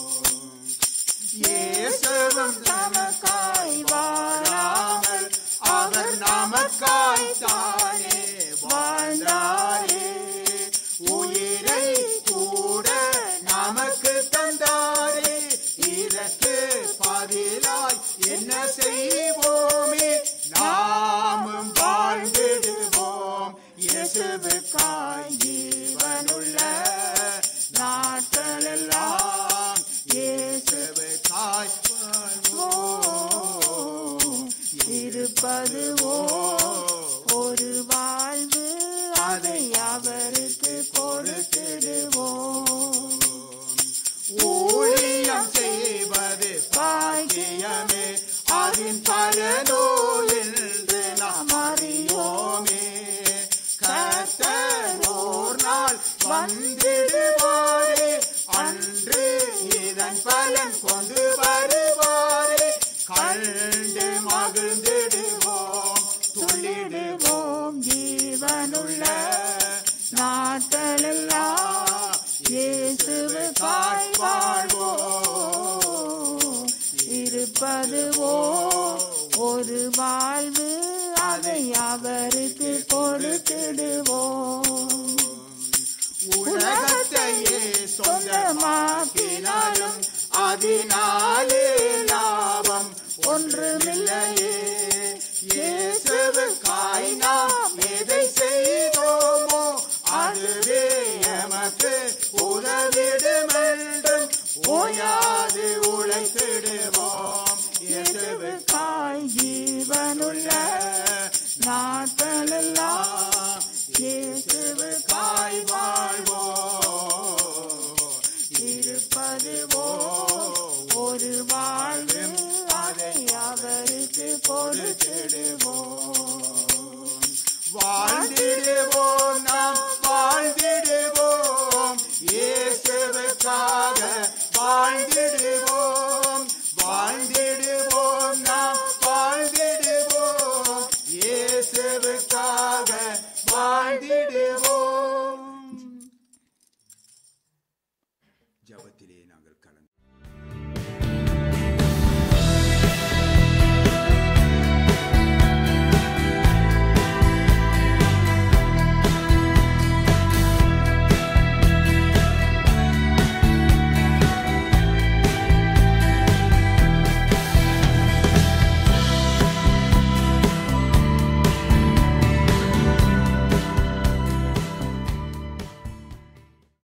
இயேசுவும் நமக்காய் வாழாமல் அவர் நமக்காய் தானே வாழ்ந்தாரே உயிரை கூட நமக்கு தந்தாரே இதற்கு பதிலாய் என்ன செய்வோமே நாமும் வாழ்ந்திடுவோம் இயேசுவுக்காய் ஜீவனுள்ள நாட்களெல்லாம் இயேசுவுக்காய் வாழ்வோம் இருப்பதுவோ ஒரு வாழ்வு அதை அவருக்கு கொடுத்திடுவோம் ஊழியம் செய்வது பாக்கியமே அதன் பலனோ என்று நாம் அறியோமே கர்த்தரோர் நாள் வந்திடுவாரே அன்று இதன் பலன் கொண்டு வருவாரே கண்டு மகிழ்ந்திடுவோம் துள்ளிடுவோம் ஓம் ஜீவனுள்ள நாட்களெல்லாம் இயேசுவுக்காய் வாழ்வோம் இருப்பதுவோ ஒரு வாழ்வு அதை அவருக்கு கொடுத்திடுவோம் உலகத்தையே சொந்தமாக்கினாலும் அதனாலே லாபம் ஒன்றுமில்லையே இயேசுவுக்காய் நாம் எதை செய்தோமோ அதுவே எமக்கு ஓயாது உழைத்திடுவோம் இயேசுவுக்காய் ஜீவனுள்ள நாட்களெல்லாம் இயேசுவுக்காய் வாழ்வோம் இருப்பதுவோ ஒரு வாழ்வு அதை அவருக்கு கொடுத்திடுவோம் வாழ்ந்திடுவோம் நாம் வாழ்ந்திடுவோம் இயேசுவுக்காக வாழ்ந்திடுவோம்